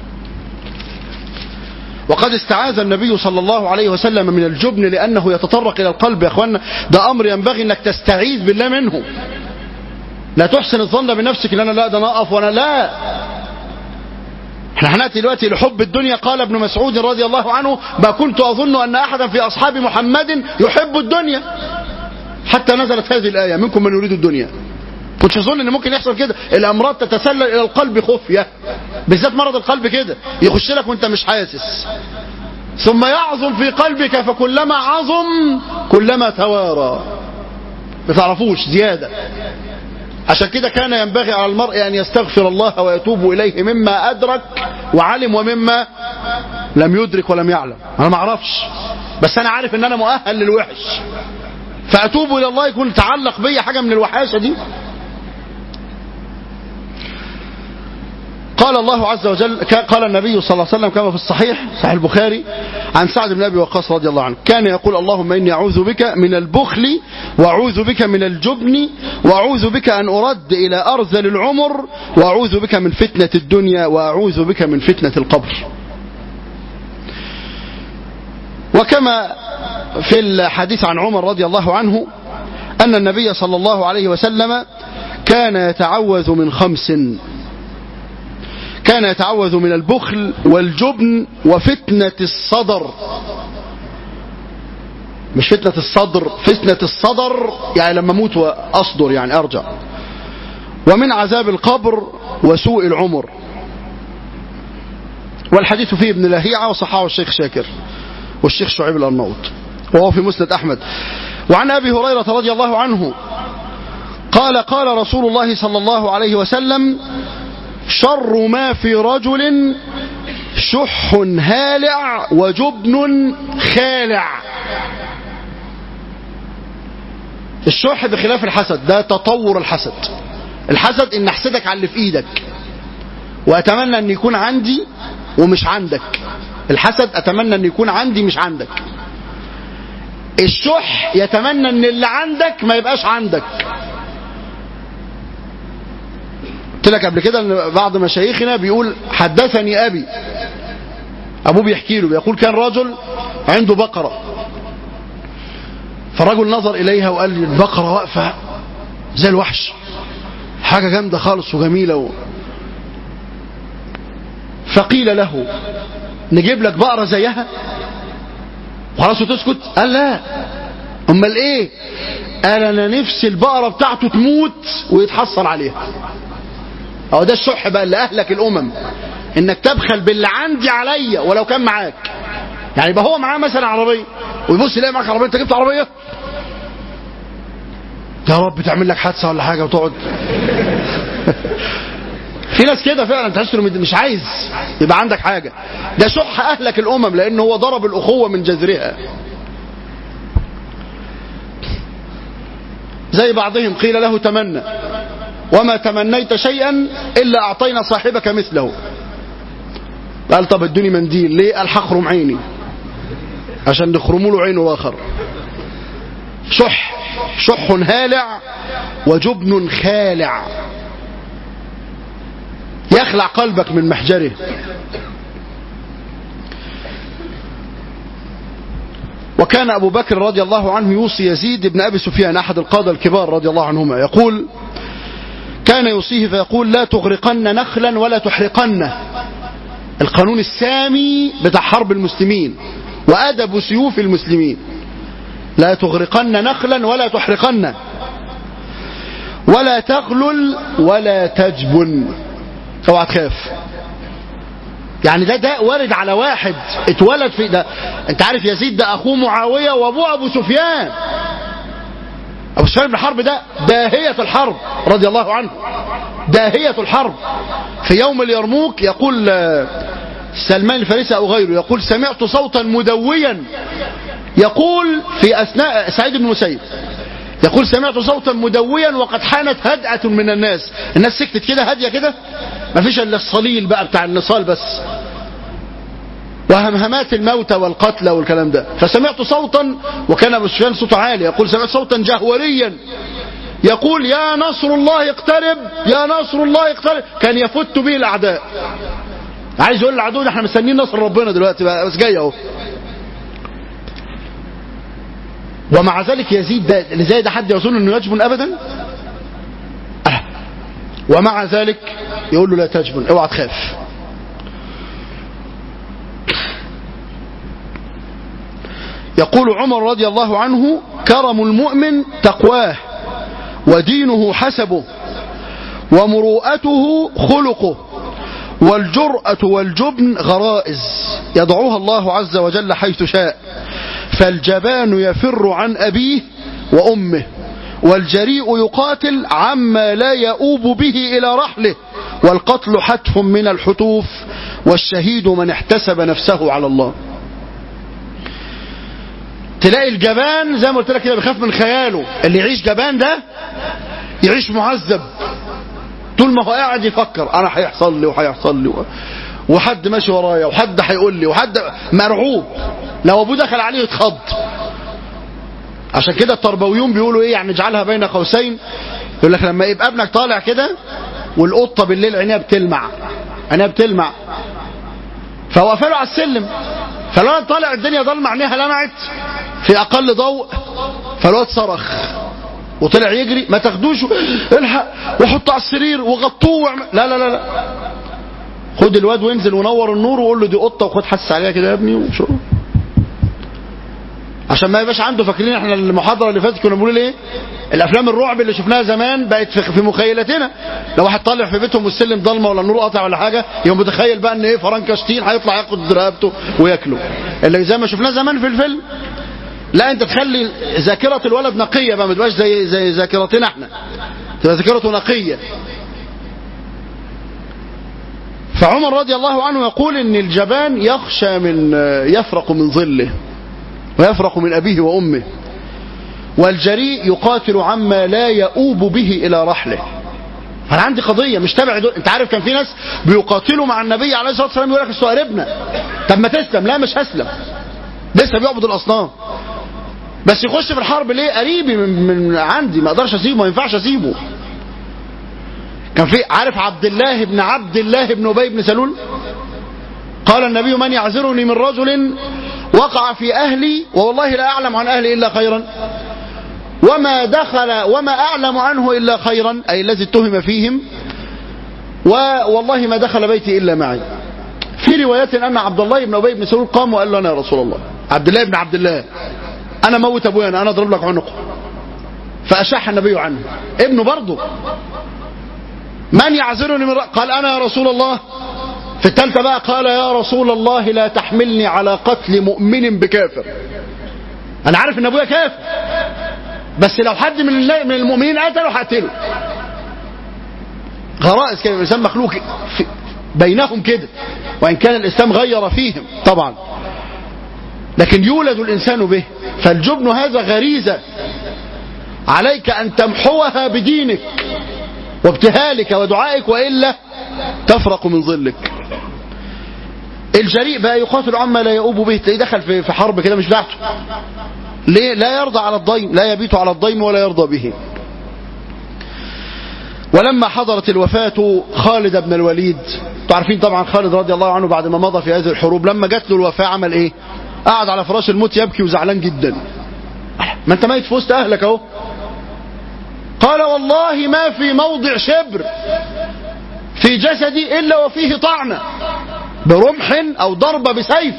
وقد استعاذ النبي صلى الله عليه وسلم من الجبن لأنه يتطرق إلى القلب يا أخوانا ده أمر ينبغي أنك تستعيذ بالله منه لا تحسن الظن بنفسك ان انا لا ده انا اقف وانا لا احنا هناتي دلوقتي لحب الدنيا قال ابن مسعود رضي الله عنه ما كنت اظن ان احدا في اصحاب محمد يحب الدنيا حتى نزلت هذه الايه منكم من يريد الدنيا كنتش اظن ان ممكن يحصل كده الامراض تتسلل الى القلب خفيه بالذات مرض القلب كده يخش لك وانت مش حاسس ثم يعظم في قلبك فكلما عظم كلما توارى ما تعرفوش زياده عشان كده كان ينبغي على المرء ان يستغفر الله ويتوب اليه مما ادرك وعلم ومما لم يدرك ولم يعلم انا ما اعرفش بس انا عارف ان انا مؤهل للوحش فاتوب الى الله يكون تعلق بي حاجه من الوحاشه دي قال الله عز وجل قال النبي صلى الله عليه وسلم كما في الصحيح صحيح البخاري عن سعد بن ابي وقاص رضي الله عنه كان يقول اللهم اني اعوذ بك من البخل واعوذ بك من الجبن واعوذ بك ان ارد الى ارذل العمر واعوذ بك من فتنه الدنيا واعوذ بك من فتنه القبر وكما في الحديث عن عمر رضي الله عنه ان النبي صلى الله عليه وسلم كان يتعوذ من خمس كان يتعوذ من البخل والجبن وفتنة الصدر مش فتنة الصدر فتنة الصدر يعني لما اموت واصدر يعني ارجع ومن عذاب القبر وسوء العمر والحديث فيه ابن لهيعة وصححه الشيخ شاكر والشيخ شعيب الأرناؤوط وهو في مسند أحمد وعن أبي هريرة رضي الله عنه قال قال رسول الله صلى الله عليه وسلم شر ما في رجل شح هالع وجبن خالع الشح بخلاف الحسد ده تطور الحسد الحسد ان احسدك على اللي في ايدك واتمنى ان يكون عندي ومش عندك الحسد اتمنى ان يكون عندي مش عندك الشح يتمنى ان اللي عندك ما يبقاش عندك قلت لك قبل كده ان بعض مشايخنا بيقول حدثني ابي ابوه بيحكي له بيقول كان رجل عنده بقره فالرجل نظر اليها وقال لي البقره واقفه زي الوحش حاجه جامده خالص وجميله و... فقيل له نجيب لك بقره زيها خلاص وتسكت قال لا امال ايه قال انا نفسي البقره بتاعته تموت ويتحصل عليها اهو ده الشح بقى اللي اهلك الامم انك تبخل باللي عندي عليا ولو كان معاك يعني يبقى هو معاه مثلا عربيه ويبص يلاقي معاك عربيه انت جبت عربيه يا رب تعمل لك حادثه ولا حاجه وتقعد في ناس كده فعلا تحس انه مش عايز يبقى عندك حاجه ده شح اهلك الامم لان هو ضرب الاخوه من جذرها زي بعضهم قيل له تمنى وما تمنيت شيئا الا اعطينا صاحبك مثله قال طب ادوني منديل ليه قال هخرم عيني عشان نخرموا له عينه اخر شح شح هالع وجبن خالع يخلع قلبك من محجره وكان أبو بكر رضي الله عنه يوصي يزيد بن أبي سفيان أحد القادة الكبار رضي الله عنهما يقول كان يوصيه فيقول لا تغرقن نخلا ولا تحرقنه القانون السامي بتاع حرب المسلمين وأدب سيوف المسلمين لا تغرقن نخلا ولا تحرقنه ولا تغلل ولا تجبن اوعى تخاف يعني ده ده وارد على واحد اتولد في ده انت عارف يزيد ده اخوه معاويه وابوه ابو سفيان ابو سفيان بن الحرب ده داهيه الحرب رضي الله عنه داهيه الحرب في يوم اليرموك يقول سلمان الفارسي او غيره يقول سمعت صوتا مدويا يقول في اثناء سعيد بن مسيب يقول سمعت صوتا مدويا وقد حانت هدأة من الناس الناس سكتت كده هادية كده ما فيش الا الصليل بقى بتاع النصال بس وهمهمات الموتى والقتلى والكلام ده فسمعت صوتا وكان ابو سفيان صوته عالي يقول سمعت صوتا جهوريا يقول يا نصر الله اقترب يا نصر الله اقترب كان يفت به الاعداء عايز يقول للعدو احنا مستنيين نصر ربنا دلوقتي بقى بس جاي اهو ومع ذلك يزيد ده اللي زي ده حد يظن انه يجبن ابدا أه. ومع ذلك يقول له لا تجبن اوعى تخاف يقول عمر رضي الله عنه كرم المؤمن تقواه ودينه حسبه ومروءته خلقه والجرأة والجبن غرائز يضعها الله عز وجل حيث شاء فالجبان يفر عن أبيه وأمه والجريء يقاتل عما لا يؤوب به إلى رحله والقتل حتف من الحتوف والشهيد من احتسب نفسه على الله تلاقي الجبان زي ما قلت لك كده بيخاف من خياله اللي يعيش جبان ده يعيش معذب طول ما هو قاعد يفكر انا هيحصل لي وهيحصل لي وحد ماشي ورايا وحد هيقول لي وحد مرعوب لو ابوه دخل عليه يتخض عشان كده التربويون بيقولوا ايه يعني اجعلها بين قوسين يقول لك لما يبقى ابنك طالع كده والقطه بالليل عينيها بتلمع عينيها بتلمع فوقف له على السلم فالولد طالع الدنيا ضلمه عينيها لمعت في اقل ضوء فالولد صرخ وطلع يجري ما تاخدوش الحق وحطه على السرير وغطوه وعم... لا لا لا لا خد الواد وانزل ونور النور وقول له دي قطه وخد حس عليها كده يا ابني وشو عشان ما يبقاش عنده فاكرين احنا المحاضره اللي فاتت كنا بنقول ايه الافلام الرعب اللي شفناها زمان بقت في, في مخيلتنا لو واحد طالع في بيتهم والسلم ضلمه ولا النور قاطع ولا حاجه يوم متخيل بقى ان ايه فرنكشتين هيطلع ياخد رقبته وياكله اللي زي ما شفناه زمان في الفيلم لا انت تخلي ذاكره الولد نقيه بقى ما تبقاش زي زي ذاكرتنا احنا تبقى ذاكرته نقيه فعمر رضي الله عنه يقول ان الجبان يخشى من يفرق من ظله ويفرق من أبيه وأمه والجريء يقاتل عما لا يؤوب به إلى رحله أنا عندي قضية مش تابع دول. أنت عارف كان في ناس بيقاتلوا مع النبي عليه الصلاة والسلام يقول لك أصل قريبنا طب ما تسلم لا مش هسلم لسه بيعبد الأصنام بس يخش في الحرب ليه قريبي من, من عندي ما اقدرش اسيبه ما ينفعش اسيبه كان في عارف عبد الله بن عبد الله بن ابي بن سلول قال النبي من يعذرني من رجل وقع في أهلي والله لا أعلم عن أهلي إلا خيرا وما دخل وما أعلم عنه إلا خيرا أي الذي اتهم فيهم والله ما دخل بيتي إلا معي في روايات أن عبد الله بن أبي بن سلول قام وقال له أنا يا رسول الله عبد الله بن عبد الله أنا موت أبويا أنا, أنا أضرب لك عنقه فأشاح النبي عنه ابنه برضه من يعذرني من قال أنا يا رسول الله في الثالثة بقى قال يا رسول الله لا تحملني على قتل مؤمن بكافر أنا عارف إن أبويا كافر بس لو حد من من المؤمنين قتله هقتله غرائز كده الإنسان مخلوق بينهم كده وإن كان الإسلام غير فيهم طبعا لكن يولد الإنسان به فالجبن هذا غريزة عليك أن تمحوها بدينك وابتهالك ودعائك وإلا تفرق من ظلك الجريء بقى يقاتل عما لا يؤوب به تلاقيه دخل في في حرب كده مش بتاعته ليه لا يرضى على الضيم لا يبيت على الضيم ولا يرضى به ولما حضرت الوفاة خالد بن الوليد تعرفين طبعا خالد رضي الله عنه بعد ما مضى في هذه الحروب لما جات له الوفاة عمل ايه قعد على فراش الموت يبكي وزعلان جدا ما انت ميت في وسط اهلك اهو قال والله ما في موضع شبر في جسدي إلا وفيه طعنة برمح أو ضربة بسيف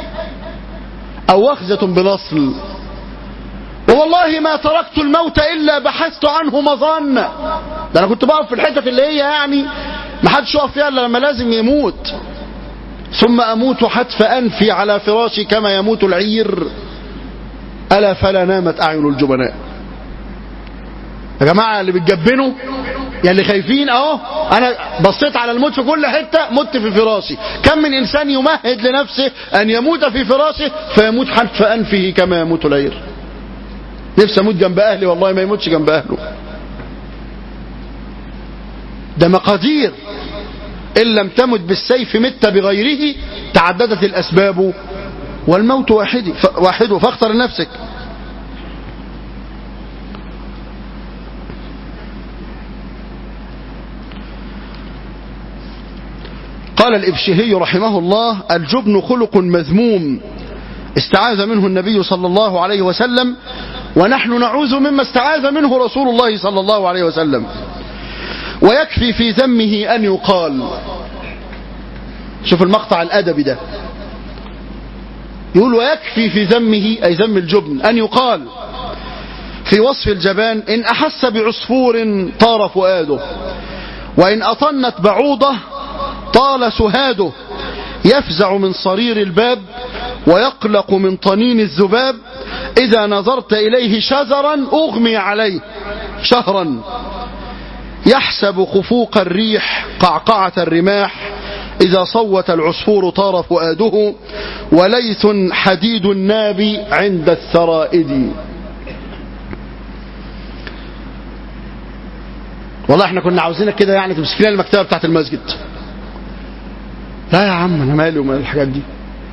أو وخزة بنصل ووالله ما تركت الموت إلا بحثت عنه مظنة ده أنا كنت بقف في الحتة اللي هي يعني ما حدش يقف فيها إلا لما لازم يموت ثم أموت حتف أنفي على فراشي كما يموت العير ألا فلا نامت أعين الجبناء يا جماعة اللي بتجبنوا يا اللي خايفين اهو انا بصيت على الموت في كل حتة مت في فراشي كم من انسان يمهد لنفسه ان يموت في فراشه فيموت حتف انفه كما يموت العير نفسي اموت جنب اهلي والله ما يموتش جنب اهله ده مقادير ان لم تمت بالسيف مت بغيره تعددت الاسباب والموت واحد واحد فاختر لنفسك قال الإبشهي رحمه الله الجبن خلق مذموم استعاذ منه النبي صلى الله عليه وسلم ونحن نعوذ مما استعاذ منه رسول الله صلى الله عليه وسلم ويكفي في ذمه أن يقال شوف المقطع الأدبي ده يقول ويكفي في ذمه أي ذم الجبن أن يقال في وصف الجبان إن أحس بعصفور طار فؤاده وإن أطنت بعوضة طال سهاده يفزع من صرير الباب ويقلق من طنين الذباب إذا نظرت إليه شزرا أغمي عليه شهرا يحسب خفوق الريح قعقعة الرماح إذا صوت العصفور طار فؤاده وليث حديد الناب عند الثرائد والله احنا كنا عاوزينك كده يعني تمسك لنا المكتبه بتاعت المسجد لا يا عم انا مالي ومال الحاجات دي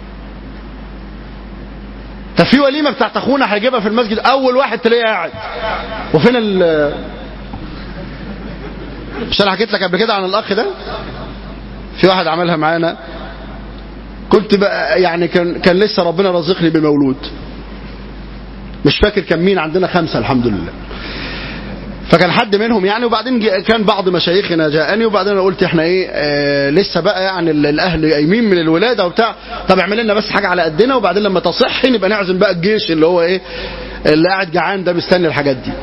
طب في وليمه بتاعت اخونا هيجيبها في المسجد اول واحد تلاقيه قاعد وفين ال مش انا حكيت لك قبل كده عن الاخ ده في واحد عملها معانا كنت بقى يعني كان كان لسه ربنا رزقني بمولود مش فاكر كان مين عندنا خمسه الحمد لله فكان حد منهم يعني وبعدين جي- كان بعض مشايخنا جاءني وبعدين انا قلت احنا ايه آه لسه بقى يعني ال- الاهل قايمين من الولاده وبتاع طب اعمل لنا بس حاجه على قدنا وبعدين لما تصح نبقى نعزم بقى الجيش اللي هو ايه اللي قاعد جعان ده مستني الحاجات دي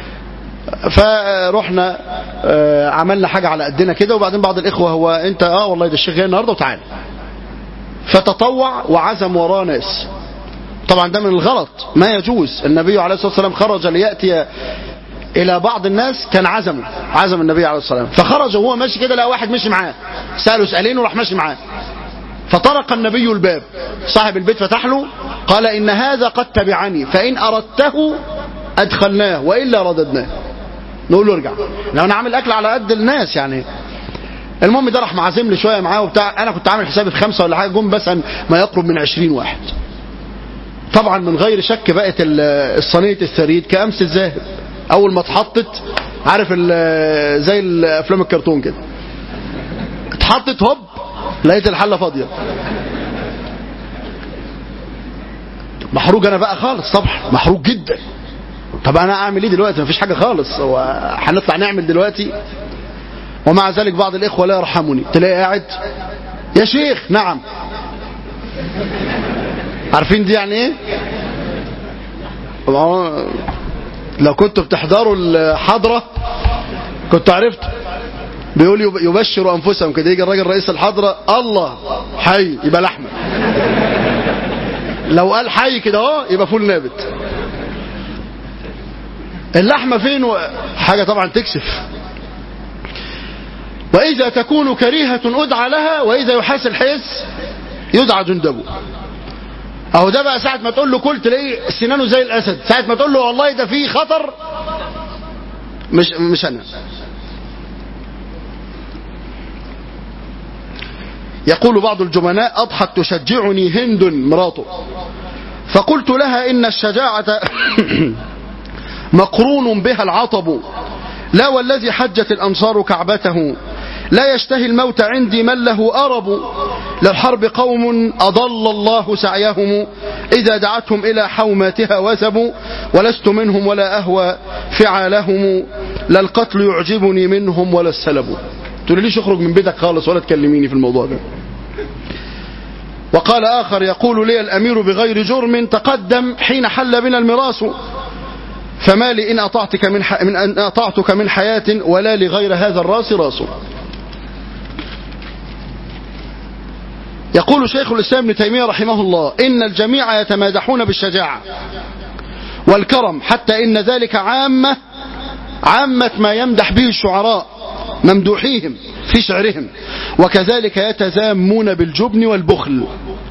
فرحنا آه، عملنا حاجه على قدنا كده وبعدين بعض الاخوه هو انت اه والله ده الشيخ جاي النهارده وتعالى فتطوع وعزم وراه ناس طبعا ده من الغلط ما يجوز النبي عليه الصلاه والسلام خرج لياتي الى بعض الناس كان عزمه عزم النبي عليه الصلاه والسلام فخرج وهو ماشي كده لقى واحد مشي معاه ساله سؤالين وراح ماشي معاه فطرق النبي الباب صاحب البيت فتح له قال ان هذا قد تبعني فان اردته ادخلناه والا رددناه نقول له ارجع لو انا عامل اكل على قد الناس يعني المهم ده راح معازم لي شويه معاه وبتاع انا كنت عامل حسابي في خمسه ولا حاجه جم بس ما يقرب من عشرين واحد طبعا من غير شك بقت ال- الصينيه الثريد كامس الذاهب اول ما اتحطت عارف ال- زي الافلام الكرتون كده اتحطت هوب لقيت الحله فاضيه محروق انا بقى خالص طبعا محروق جدا طب انا اعمل ايه دلوقتي مفيش حاجه خالص هو هنطلع نعمل دلوقتي ومع ذلك بعض الاخوه لا يرحمني تلاقي قاعد يا شيخ نعم عارفين دي يعني ايه طبعاً لو كنتوا بتحضروا الحضره كنت عرفت بيقول يب- يبشروا انفسهم كده يجي الراجل رئيس الحضره الله حي يبقى لحمه لو قال حي كده اهو يبقى فول نابت اللحمه فين و... حاجه طبعا تكسف واذا تكون كريهه ادعى لها واذا يحاس الحس يدعى جندبه اهو ده بقى ساعه ما تقول له كل تلاقيه سنانه زي الاسد ساعه ما تقول له والله ده فيه خطر مش مش انا يقول بعض الجبناء اضحت تشجعني هند مراته فقلت لها ان الشجاعه مقرون بها العطب لا والذي حجت الأنصار كعبته لا يشتهي الموت عندي من له أرب للحرب قوم أضل الله سعيهم إذا دعتهم إلى حوماتها وثبوا ولست منهم ولا أهوى فعالهم لا القتل يعجبني منهم ولا السلب تقول ليش اخرج من بيتك خالص ولا تكلميني في الموضوع ده وقال آخر يقول لي الأمير بغير جرم تقدم حين حل بنا المراس فما لي إن أطعتك من, ح... من أن أطعتك من حياة ولا لغير هذا الراس راس يقول شيخ الإسلام ابن تيمية رحمه الله إن الجميع يتمادحون بالشجاعة والكرم حتى إن ذلك عامة عامة ما يمدح به الشعراء ممدوحيهم في شعرهم وكذلك يتزامون بالجبن والبخل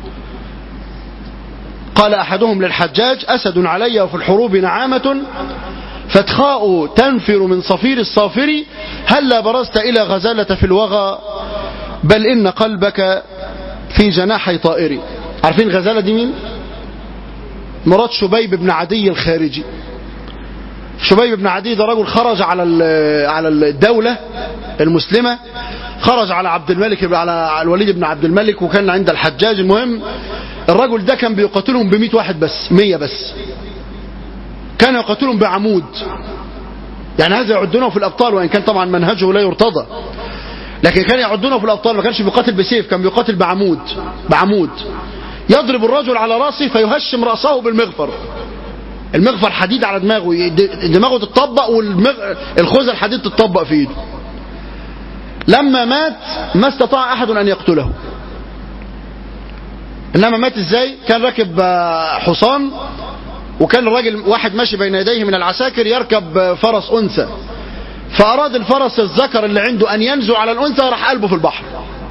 قال أحدهم للحجاج أسد علي وفي الحروب نعامة فتخاء تنفر من صفير الصافر هلا برزت إلى غزالة في الوغى بل إن قلبك في جناحي طائري عارفين غزالة دي مين مرات شبيب بن عدي الخارجي شبيب بن عدي ده رجل خرج على على الدولة المسلمة خرج على عبد الملك على الوليد بن عبد الملك وكان عند الحجاج المهم الرجل ده كان بيقاتلهم ب واحد بس 100 بس كان يقاتلهم بعمود يعني هذا يعدونه في الابطال وان كان طبعا منهجه لا يرتضى لكن كان يعدونه في الابطال ما كانش بيقاتل بسيف كان بيقاتل بعمود بعمود يضرب الرجل على راسه فيهشم رأسه بالمغفر المغفر حديد على دماغه دماغه تتطبق والخوذة الحديد تتطبق في ايده لما مات ما استطاع احد ان يقتله انما مات ازاي كان راكب حصان وكان الراجل واحد ماشي بين يديه من العساكر يركب فرس انثى فاراد الفرس الذكر اللي عنده ان ينزو على الانثى راح قلبه في البحر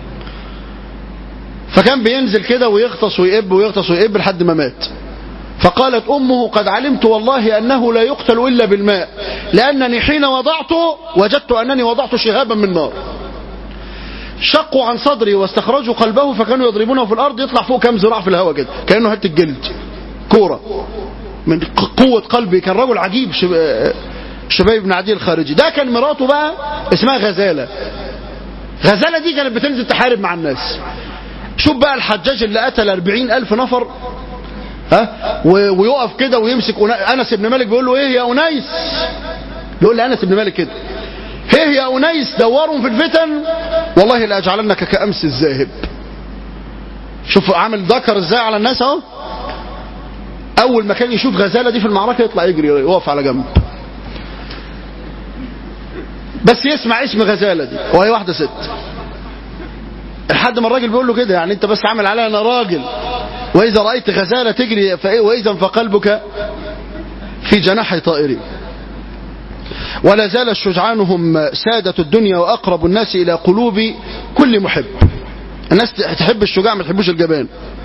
فكان بينزل كده ويغطس ويقب ويغطس ويقب لحد ما مات فقالت أمه قد علمت والله أنه لا يقتل إلا بالماء لأنني حين وضعته وجدت أنني وضعت شهابا من نار شقوا عن صدري واستخرجوا قلبه فكانوا يضربونه في الأرض يطلع فوق كام ذراع في الهواء كده كأنه حتة جلد كورة من قوة قلبي كان رجل عجيب شباب بن عدي الخارجي ده كان مراته بقى اسمها غزالة غزالة دي كانت بتنزل تحارب مع الناس شوف بقى الحجاج اللي قتل 40 ألف نفر ها ويقف كده ويمسك أنس بن مالك بيقول له إيه يا أنيس يقول لأنس بن مالك كده ايه يا أنيس دورهم في الفتن والله لأجعلنك كأمس الذاهب شوف عامل ذكر ازاي على الناس اهو اول ما كان يشوف غزالة دي في المعركة يطلع يجري يقف على جنب بس يسمع اسم غزالة دي وهي واحدة ست لحد ما الراجل بيقول له كده يعني انت بس عامل عليها انا راجل واذا رأيت غزالة تجري واذا فقلبك في جناح طائر ولا زال الشجعان هم سادة الدنيا وأقرب الناس إلى قلوب كل محب الناس تحب الشجاع ما تحبوش الجبان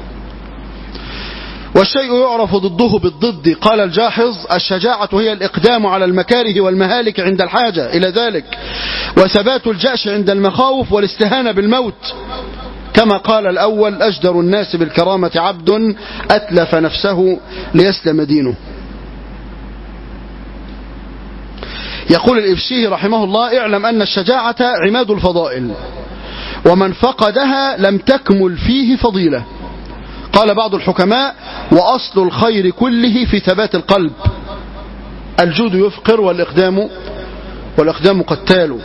والشيء يعرف ضده بالضد قال الجاحظ الشجاعة هي الإقدام على المكاره والمهالك عند الحاجة إلى ذلك وثبات الجأش عند المخاوف والاستهانة بالموت كما قال الأول أجدر الناس بالكرامة عبد أتلف نفسه ليسلم دينه يقول الإفشيه رحمه الله اعلم أن الشجاعة عماد الفضائل ومن فقدها لم تكمل فيه فضيلة قال بعض الحكماء وأصل الخير كله في ثبات القلب الجود يفقر والإقدام والإقدام قتال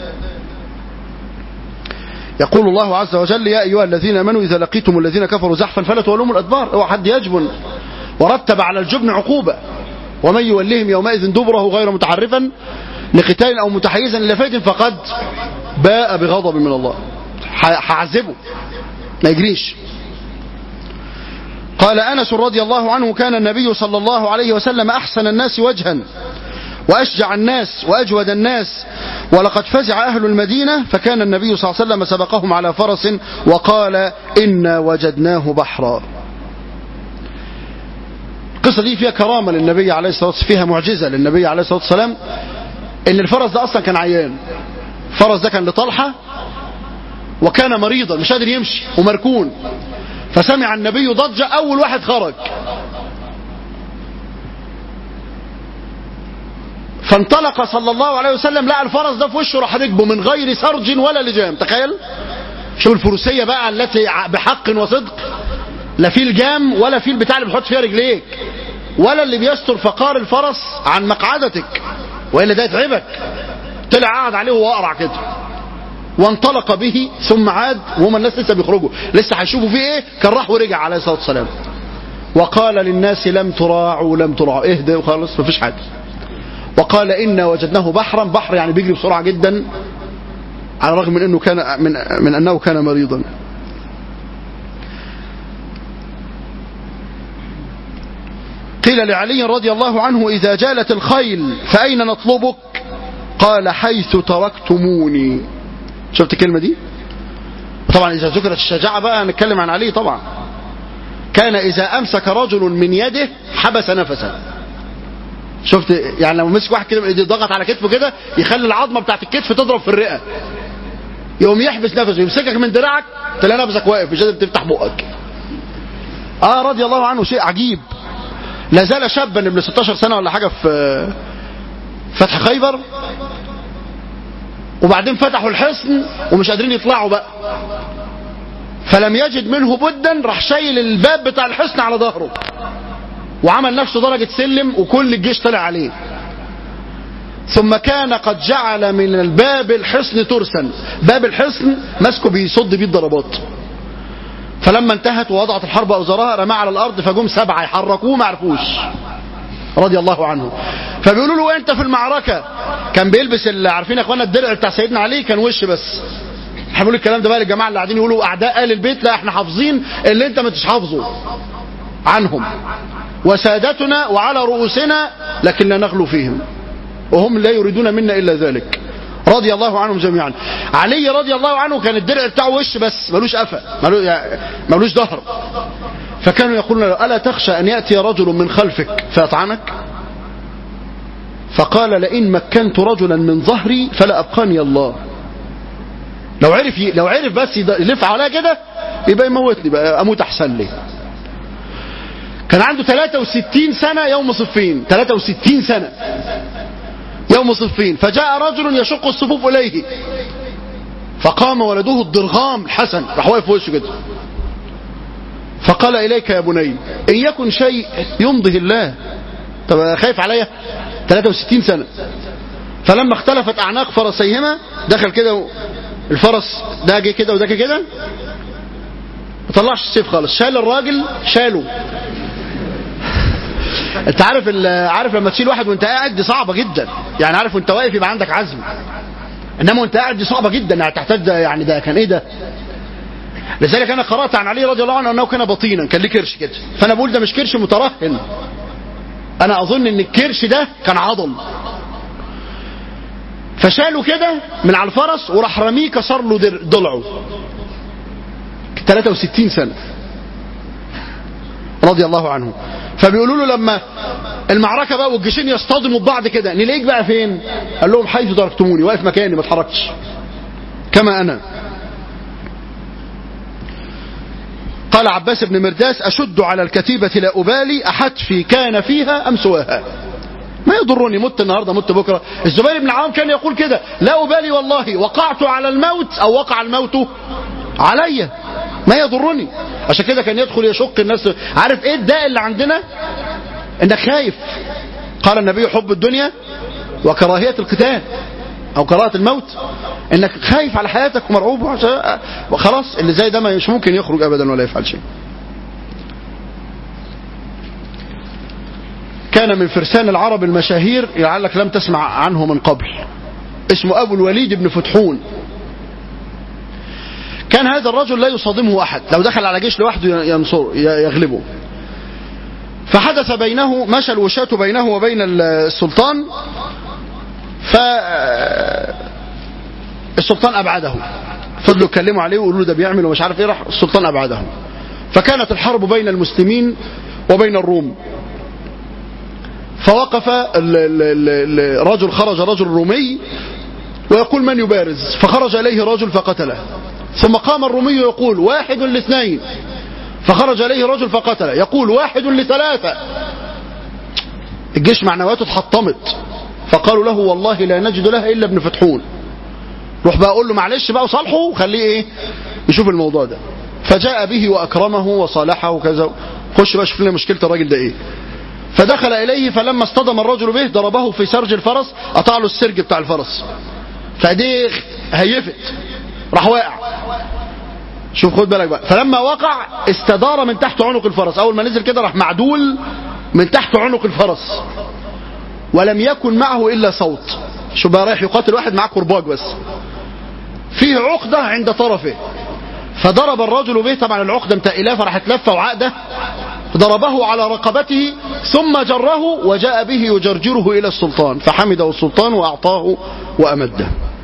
يقول الله عز وجل يا أيها الذين أمنوا إذا لقيتم الذين كفروا زحفا فلا تولوهم الأدبار هو حد يجبن ورتب على الجبن عقوبة ومن يولهم يومئذ دبره غير متعرفا لقتال أو متحيزا إلى فئة فقد باء بغضب من الله هعذبه ما يجريش قال أنس رضي الله عنه كان النبي صلى الله عليه وسلم أحسن الناس وجها وأشجع الناس وأجود الناس ولقد فزع أهل المدينة فكان النبي صلى الله عليه وسلم سبقهم على فرس وقال إنا وجدناه بحرا القصة دي فيها كرامة للنبي عليه الصلاة والسلام فيها معجزة للنبي عليه الصلاة والسلام ان الفرس ده اصلا كان عيان الفرس ده كان لطلحة وكان مريضا مش قادر يمشي ومركون فسمع النبي ضجة اول واحد خرج فانطلق صلى الله عليه وسلم لقى الفرس ده في وشه راح ركبه من غير سرج ولا لجام تخيل شوف الفروسية بقى التي بحق وصدق لا في الجام ولا في البتاع اللي بتحط فيها رجليك ولا اللي بيستر فقار الفرس عن مقعدتك وإلا ده يتعبك طلع قعد عليه وهو اقرع كده وانطلق به ثم عاد وهم الناس لسه بيخرجوا لسه هيشوفوا فيه ايه كان راح ورجع عليه الصلاه والسلام وقال للناس لم تراعوا لم تراعوا اهدى وخلاص مفيش حاجه وقال إنا وجدناه بحرا بحر يعني بيجري بسرعة جدا على الرغم من أنه كان من, من أنه كان مريضا قيل لعلي رضي الله عنه إذا جالت الخيل فأين نطلبك قال حيث تركتموني شفت الكلمة دي طبعا إذا ذكرت الشجاعة بقى نتكلم عن علي طبعا كان إذا أمسك رجل من يده حبس نفسه شفت يعني لما مسك واحد كده ضغط على كتفه كده يخلي العظمة بتاعت الكتف تضرب في الرئة يقوم يحبس نفسه يمسكك من دراعك تلاقي نفسك واقف مش قادر تفتح بقك اه رضي الله عنه شيء عجيب لا زال شابا ابن 16 سنة ولا حاجة في فتح خيبر وبعدين فتحوا الحصن ومش قادرين يطلعوا بقى فلم يجد منه بدا راح شايل الباب بتاع الحصن على ظهره وعمل نفسه درجة سلم وكل الجيش طلع عليه ثم كان قد جعل من الباب الحصن ترسا باب الحصن ماسكه بيصد بيه الضربات فلما انتهت ووضعت الحرب أوزارها رمى على الأرض فجم سبعة يحركوه ما عرفوش رضي الله عنه فبيقولوا له انت في المعركة كان بيلبس اللي عارفين يا اخوانا الدرع بتاع سيدنا علي كان وش بس بيقولوا الكلام ده بقى للجماعة اللي قاعدين يقولوا اعداء اهل البيت لا احنا حافظين اللي انت ما حافظه عنهم وسادتنا وعلى رؤوسنا لكن لا نغلو فيهم وهم لا يريدون منا الا ذلك رضي الله عنهم جميعا علي رضي الله عنه كان الدرع بتاعه وش بس ملوش قفا ملوش, يعني ملوش ظهر فكانوا يقولون له ألا تخشى أن يأتي رجل من خلفك فيطعنك فقال لئن مكنت رجلا من ظهري فلا أبقاني الله لو عرف ي... لو عرف بس يلف عليا كده يبقى يموتني بقى اموت احسن لي كان عنده 63 سنة يوم صفين 63 سنة يوم صفين فجاء رجل يشق الصفوف إليه فقام ولده الضرغام الحسن راح واقف في وشه كده فقال إليك يا بني إن يكن شيء يمضي الله طب خايف عليا 63 سنة فلما اختلفت أعناق فرسيهما دخل كده الفرس ده جه كده وده جه كده ما طلعش السيف خالص شال الراجل شاله انت عارف عارف لما تشيل واحد وانت قاعد دي صعبه جدا يعني عارف وانت واقف يبقى عندك عزم انما وانت قاعد دي صعبه جدا يعني تحتاج ده يعني ده كان ايه ده لذلك انا قرات عن علي رضي الله عنه انه كان بطينا كان ليه كرش كده فانا بقول ده مش كرش مترهن انا اظن ان الكرش ده كان عضل فشاله كده من على الفرس وراح رميه كسر له ضلعه 63 سنه رضي الله عنه فبيقولوا له لما المعركه بقى والجيشين يصطدموا ببعض كده نلاقيك بقى فين قال لهم حيث تركتموني واقف مكاني ما اتحركتش كما انا قال عباس بن مرداس أشد على الكتيبة لا أبالي أحتفي كان فيها أم سواها ما يضرني مت النهاردة مت بكرة الزبير بن عوام كان يقول كده لا أبالي والله وقعت على الموت أو وقع الموت علي ما يضرني عشان كده كان يدخل يشق الناس عارف ايه الداء اللي عندنا انك خايف قال النبي حب الدنيا وكراهية القتال او كراهة الموت انك خايف على حياتك ومرعوب وخلاص اللي زي ده مش ممكن يخرج ابدا ولا يفعل شيء كان من فرسان العرب المشاهير لعلك لم تسمع عنه من قبل اسمه ابو الوليد بن فتحون كان هذا الرجل لا يصادمه احد لو دخل على جيش لوحده ينصر يغلبه فحدث بينه مشى الوشاة بينه وبين السلطان ف السلطان أبعده فضلوا يتكلموا عليه ويقولوا له ده بيعمل ومش عارف ايه راح السلطان أبعده فكانت الحرب بين المسلمين وبين الروم فوقف الرجل خرج رجل رومي ويقول من يبارز فخرج إليه رجل فقتله ثم قام الرومي يقول واحد لاثنين فخرج إليه رجل فقتله يقول واحد لثلاثة الجيش معنوياته اتحطمت فقالوا له والله لا نجد لها إلا ابن فتحون روح بقى أقول له معلش بقى وصالحه وخليه إيه يشوف الموضوع ده فجاء به وأكرمه وصالحه وكذا خش بقى شوف لنا مشكلة الراجل ده إيه فدخل إليه فلما اصطدم الرجل به ضربه في سرج الفرس قطع له السرج بتاع الفرس فايديه هيفت راح واقع شوف خد بالك بقى فلما وقع استدار من تحت عنق الفرس اول ما نزل كده راح معدول من تحت عنق الفرس ولم يكن معه الا صوت شو بقى رايح يقاتل واحد معاه كرباج بس فيه عقدة عند طرفه فضرب الرجل به طبعا العقدة متقلاه فراحت لفة وعقدة ضربه على رقبته ثم جره وجاء به يجرجره إلى السلطان فحمده السلطان وأعطاه وأمده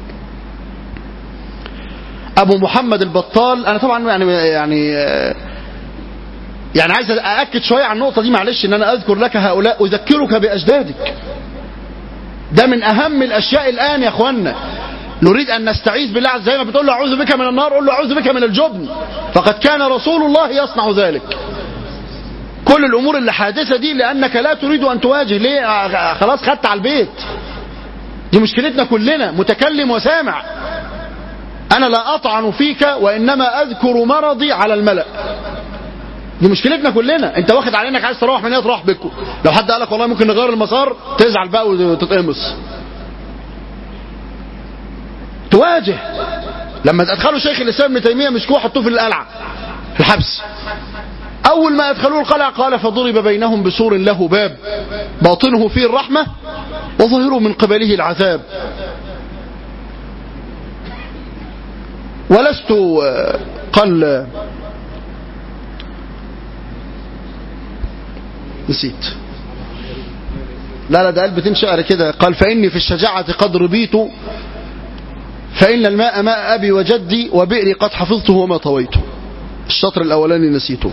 أبو محمد البطال أنا طبعا يعني يعني يعني عايز أأكد شوية عن النقطة دي معلش إن أنا أذكر لك هؤلاء أذكرك بأجدادك ده من أهم الأشياء الآن يا أخوانا نريد أن نستعيذ بالله عز وجل بتقول له أعوذ بك من النار قول له أعوذ بك من الجبن فقد كان رسول الله يصنع ذلك كل الأمور اللي حادثة دي لأنك لا تريد أن تواجه ليه خلاص خدت على البيت دي مشكلتنا كلنا متكلم وسامع أنا لا أطعن فيك وإنما أذكر مرضي على الملأ دي مشكلتنا كلنا انت واخد على انك عايز تروح من هنا تروح بكم لو حد قالك والله ممكن نغير المسار تزعل بقى وتتقمص تواجه لما تدخلوا شيخ الاسلام ابن تيميه مسكوه حطوه في القلعه الحبس أول ما أدخلوه القلعة قال فضرب بينهم بسور له باب باطنه فيه الرحمة وظهره من قبله العذاب ولست قال نسيت لا لا ده قال بيتين شعر كده قال فإني في الشجاعة قد ربيت فإن الماء ماء أبي وجدي وبئري قد حفظته وما طويته الشطر الأولاني نسيته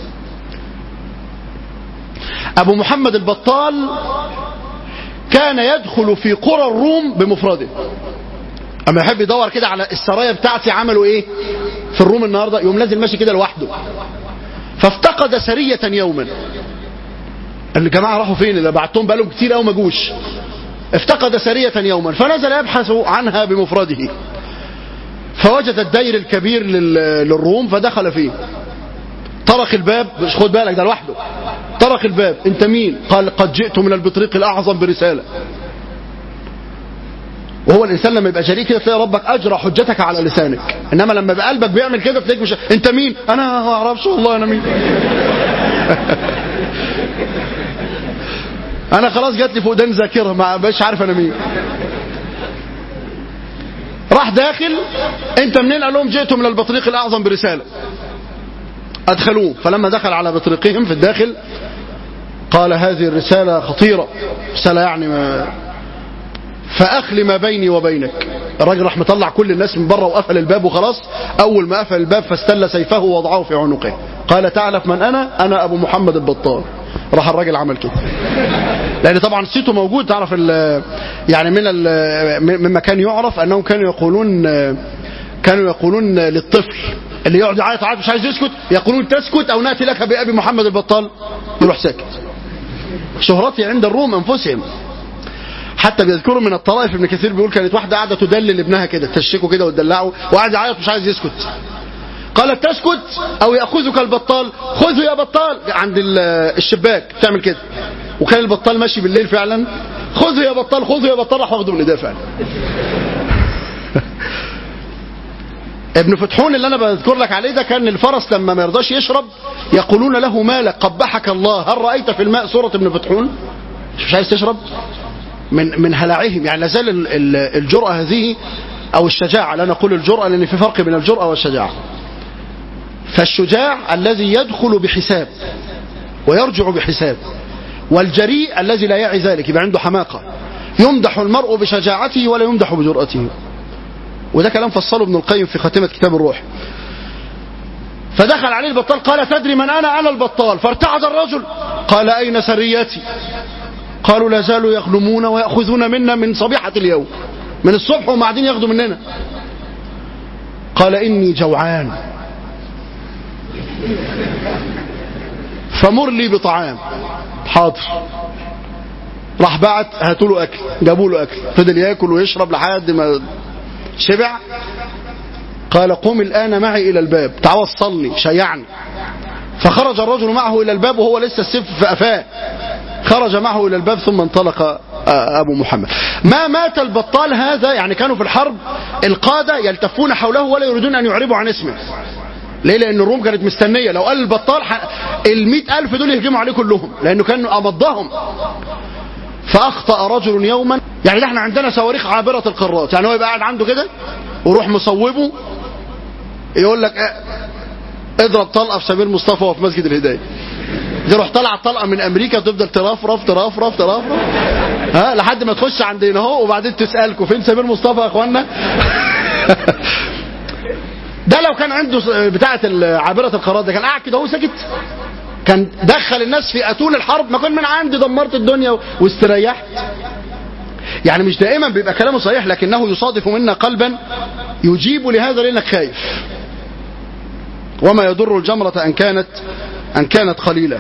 أبو محمد البطال كان يدخل في قرى الروم بمفرده أما يحب يدور كده على السرايا بتاعتي عملوا إيه في الروم النهاردة يوم نازل ماشي كده لوحده فافتقد سرية يوما الجماعة راحوا فين اللي بعتهم بقالهم كتير قوي ما جوش افتقد سرية يوما فنزل يبحث عنها بمفرده فوجد الدير الكبير للروم فدخل فيه طرق الباب مش خد بالك ده لوحده طرق الباب انت مين قال قد جئت من البطريق الاعظم برسالة وهو الانسان لما يبقى جريء كده تلاقي ربك اجرى حجتك على لسانك انما لما يبقى قلبك بيعمل كده تلاقيك مش انت مين انا ما اعرفش والله انا مين انا خلاص جات لي فقدان ذاكره ما بقاش عارف انا مين راح داخل انت منين قال لهم جئت من البطريق الاعظم برساله ادخلوه فلما دخل على بطريقهم في الداخل قال هذه الرساله خطيره رساله يعني ما فاخل ما بيني وبينك الراجل راح مطلع كل الناس من بره وقفل الباب وخلاص اول ما قفل الباب فاستل سيفه ووضعه في عنقه قال تعرف من انا انا ابو محمد البطال راح الراجل عمل كده لان طبعا صيته موجود تعرف يعني من مما كان يعرف انهم كانوا يقولون كانوا يقولون للطفل اللي يقعد يعيط عيط مش عايز يسكت يقولون تسكت او ناتي لك بابي محمد البطال يروح ساكت شهرتي عند الروم انفسهم حتى بيذكروا من الطرائف ابن كثير بيقول كانت واحده قاعده تدلل ابنها كده تشيكه كده وتدلعه وقاعد يعيط مش عايز يسكت قالت تسكت او ياخذك البطال خذه يا بطال عند الشباك تعمل كده وكان البطال ماشي بالليل فعلا خذه يا بطال خذه يا بطال راح واخده من ايديه فعلا ابن فتحون اللي انا بذكر لك عليه ده كان الفرس لما ما يرضاش يشرب يقولون له مالك قبحك الله هل رايت في الماء صوره ابن فتحون مش عايز تشرب من من هلعهم يعني لازال الجرأة هذه او الشجاعة لا نقول الجرأة لان في فرق بين الجرأة والشجاعة فالشجاع الذي يدخل بحساب ويرجع بحساب والجريء الذي لا يعي ذلك يبقى عنده حماقة يمدح المرء بشجاعته ولا يمدح بجرأته وده كلام فصله ابن القيم في خاتمة كتاب الروح فدخل عليه البطال قال تدري من أنا أنا البطال فارتعد الرجل قال أين سريتي قالوا لا زالوا يغنمون ويأخذون منا من صبيحة اليوم من الصبح وهم قاعدين ياخدوا مننا قال إني جوعان فمر لي بطعام حاضر راح بعت هاتوا له اكل جابوا له اكل فضل ياكل ويشرب لحد ما شبع قال قم الان معي الى الباب تعال وصلني شيعني فخرج الرجل معه الى الباب وهو لسه السيف في قفاه خرج معه الى الباب ثم انطلق ابو محمد ما مات البطال هذا يعني كانوا في الحرب القاده يلتفون حوله ولا يريدون ان يعربوا عن اسمه ليه لان الروم كانت مستنيه لو قال البطال ال ألف دول يهجموا عليه كلهم لانه كان امضهم فاخطا رجل يوما يعني احنا عندنا صواريخ عابره القارات يعني هو يبقى قاعد عنده كده ويروح مصوبه يقول لك اه اضرب طلقه في سمير مصطفى وفي مسجد الهدايه تروح طالعه طلقه من امريكا تفضل ترفرف ترفرف ترفرف ها لحد ما تخش عند هنا اهو وبعدين تسالكم فين سمير مصطفى يا اخوانا ده لو كان عنده بتاعه عابره القارات ده كان قاعد كده هو ساكت كان دخل الناس في اتون الحرب ما كان من عندي دمرت الدنيا واستريحت يعني مش دائما بيبقى كلامه صحيح لكنه يصادف منا قلبا يجيب لهذا لانك خايف وما يضر الجمرة أن كانت أن كانت قليلة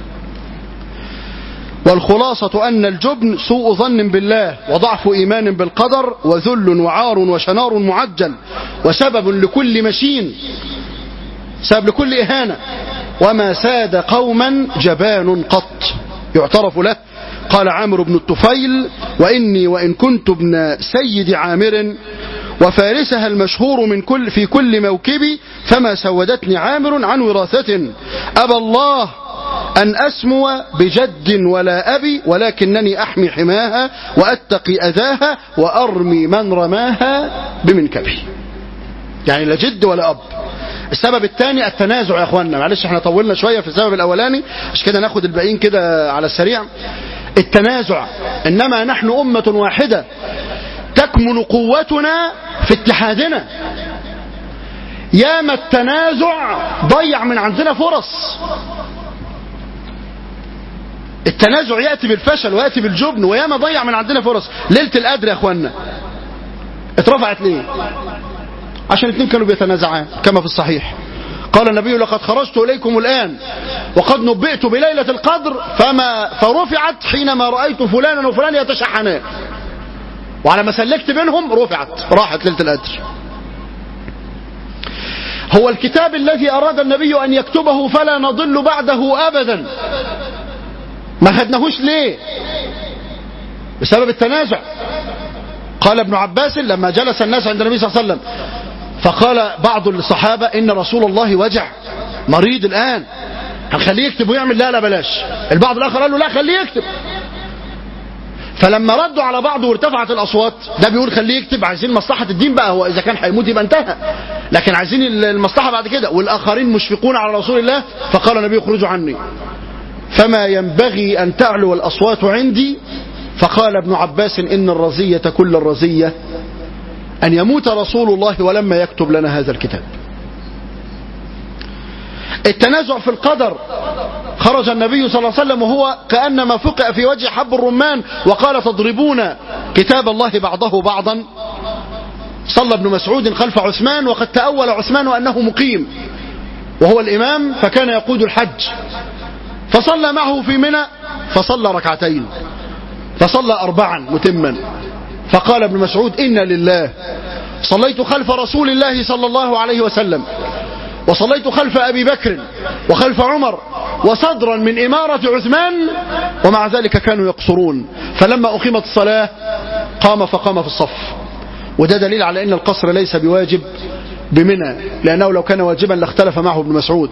والخلاصة أن الجبن سوء ظن بالله وضعف إيمان بالقدر وذل وعار وشنار معجل وسبب لكل مشين سبب لكل إهانة وما ساد قوما جبان قط يعترف له قال عامر بن الطفيل وإني وإن كنت ابن سيد عامر وفارسها المشهور من كل في كل موكب فما سودتني عامر عن وراثة أبى الله أن أسمو بجد ولا أبي ولكنني أحمي حماها وأتقي أذاها وأرمي من رماها بمنكبي يعني لا جد ولا أب السبب الثاني التنازع يا اخوانا معلش احنا طولنا شويه في السبب الاولاني عشان كده ناخد الباقيين كده على السريع التنازع انما نحن امه واحده تكمن قوتنا في اتحادنا ياما التنازع ضيع من عندنا فرص التنازع ياتي بالفشل وياتي بالجبن وياما ضيع من عندنا فرص ليله القدر يا اخوانا اترفعت ليه عشان الاثنين كانوا بيتنازعان كما في الصحيح قال النبي لقد خرجت إليكم الآن وقد نبئت بليلة القدر فما فرفعت حينما رأيت فلانا وفلان يتشحنان وعلى ما سلكت بينهم رفعت راحت ليلة القدر هو الكتاب الذي أراد النبي أن يكتبه فلا نضل بعده أبدا ما خدناهوش ليه بسبب التنازع قال ابن عباس لما جلس الناس عند النبي صلى الله عليه وسلم فقال بعض الصحابة إن رسول الله وجع مريض الآن هنخليه يكتب ويعمل لا لا بلاش البعض الآخر قال له لا خليه يكتب فلما ردوا على بعض وارتفعت الأصوات ده بيقول خليه يكتب عايزين مصلحة الدين بقى هو إذا كان هيموت يبقى انتهى لكن عايزين المصلحة بعد كده والآخرين مشفقون على رسول الله فقال النبي اخرجوا عني فما ينبغي أن تعلو الأصوات عندي فقال ابن عباس إن الرزية كل الرزية أن يموت رسول الله ولما يكتب لنا هذا الكتاب التنازع في القدر خرج النبي صلى الله عليه وسلم وهو كأنما فقع في وجه حب الرمان وقال تضربون كتاب الله بعضه بعضا صلى ابن مسعود خلف عثمان وقد تأول عثمان أنه مقيم وهو الإمام فكان يقود الحج فصلى معه في منى فصلى ركعتين فصلى أربعا متما فقال ابن مسعود إنا لله صليت خلف رسول الله صلى الله عليه وسلم وصليت خلف أبي بكر وخلف عمر وصدرا من إمارة عثمان ومع ذلك كانوا يقصرون فلما أقيمت الصلاة قام فقام في الصف وده دليل على أن القصر ليس بواجب بمنى لأنه لو كان واجبا لاختلف معه ابن مسعود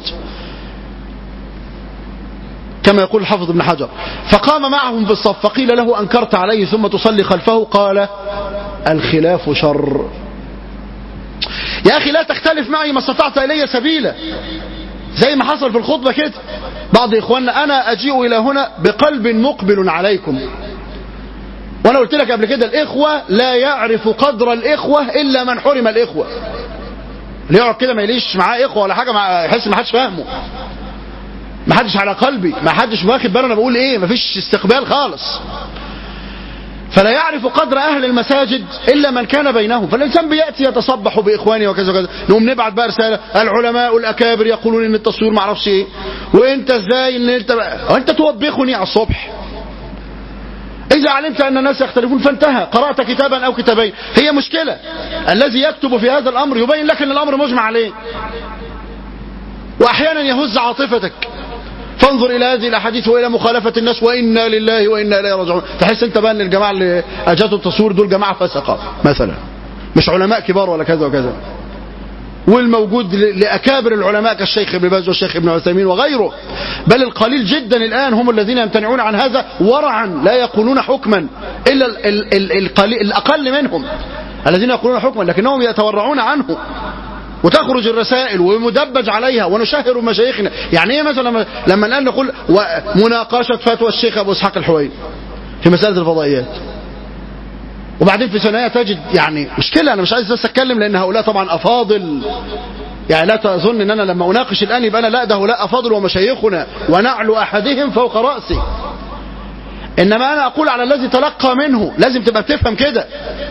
كما يقول الحافظ ابن حجر فقام معهم في الصف فقيل له أنكرت عليه ثم تصلي خلفه قال الخلاف شر يا أخي لا تختلف معي ما استطعت إلي سبيلا زي ما حصل في الخطبة كده بعض إخواننا أنا أجيء إلى هنا بقلب مقبل عليكم وأنا قلت لك قبل كده الإخوة لا يعرف قدر الإخوة إلا من حرم الإخوة اللي يقعد كده ما يليش معاه إخوة ولا حاجة مع يحس ما حدش فاهمه ما حدش على قلبي ما حدش واخد باله انا بقول ايه ما فيش استقبال خالص فلا يعرف قدر اهل المساجد الا من كان بينهم فالانسان بياتي يتصبح باخوانه وكذا وكذا نقوم نبعت بقى رساله العلماء الاكابر يقولون ان التصوير ما اعرفش ايه وانت ازاي ان انت بقى انت توبخني على الصبح إذا علمت أن الناس يختلفون فانتهى قرأت كتابا أو كتابين هي مشكلة الذي يكتب في هذا الأمر يبين لك أن الأمر مجمع عليه وأحيانا يهز عاطفتك فانظر الى هذه الاحاديث والى مخالفه الناس وانا لله وانا اليه راجعون تحس انت بقى ان الجماعه اللي اجاتوا التصوير دول جماعه فسقه مثلا مش علماء كبار ولا كذا وكذا والموجود لاكابر العلماء كالشيخ ابن باز والشيخ ابن عثيمين وغيره بل القليل جدا الان هم الذين يمتنعون عن هذا ورعا لا يقولون حكما الا ال ال ال القليل الاقل منهم الذين يقولون حكما لكنهم يتورعون عنه وتخرج الرسائل ومدبج عليها ونشهر مشايخنا يعني ايه مثلا لما, لما الان نقول مناقشه فتوى الشيخ ابو اسحاق الحويني في مساله الفضائيات وبعدين في ثانيه تجد يعني مشكله انا مش عايز بس اتكلم لان هؤلاء طبعا افاضل يعني لا تظن ان انا لما اناقش الان يبقى انا لا ده هؤلاء افاضل ومشايخنا ونعلو احدهم فوق راسي انما انا اقول على الذي تلقى منه لازم تبقى تفهم كده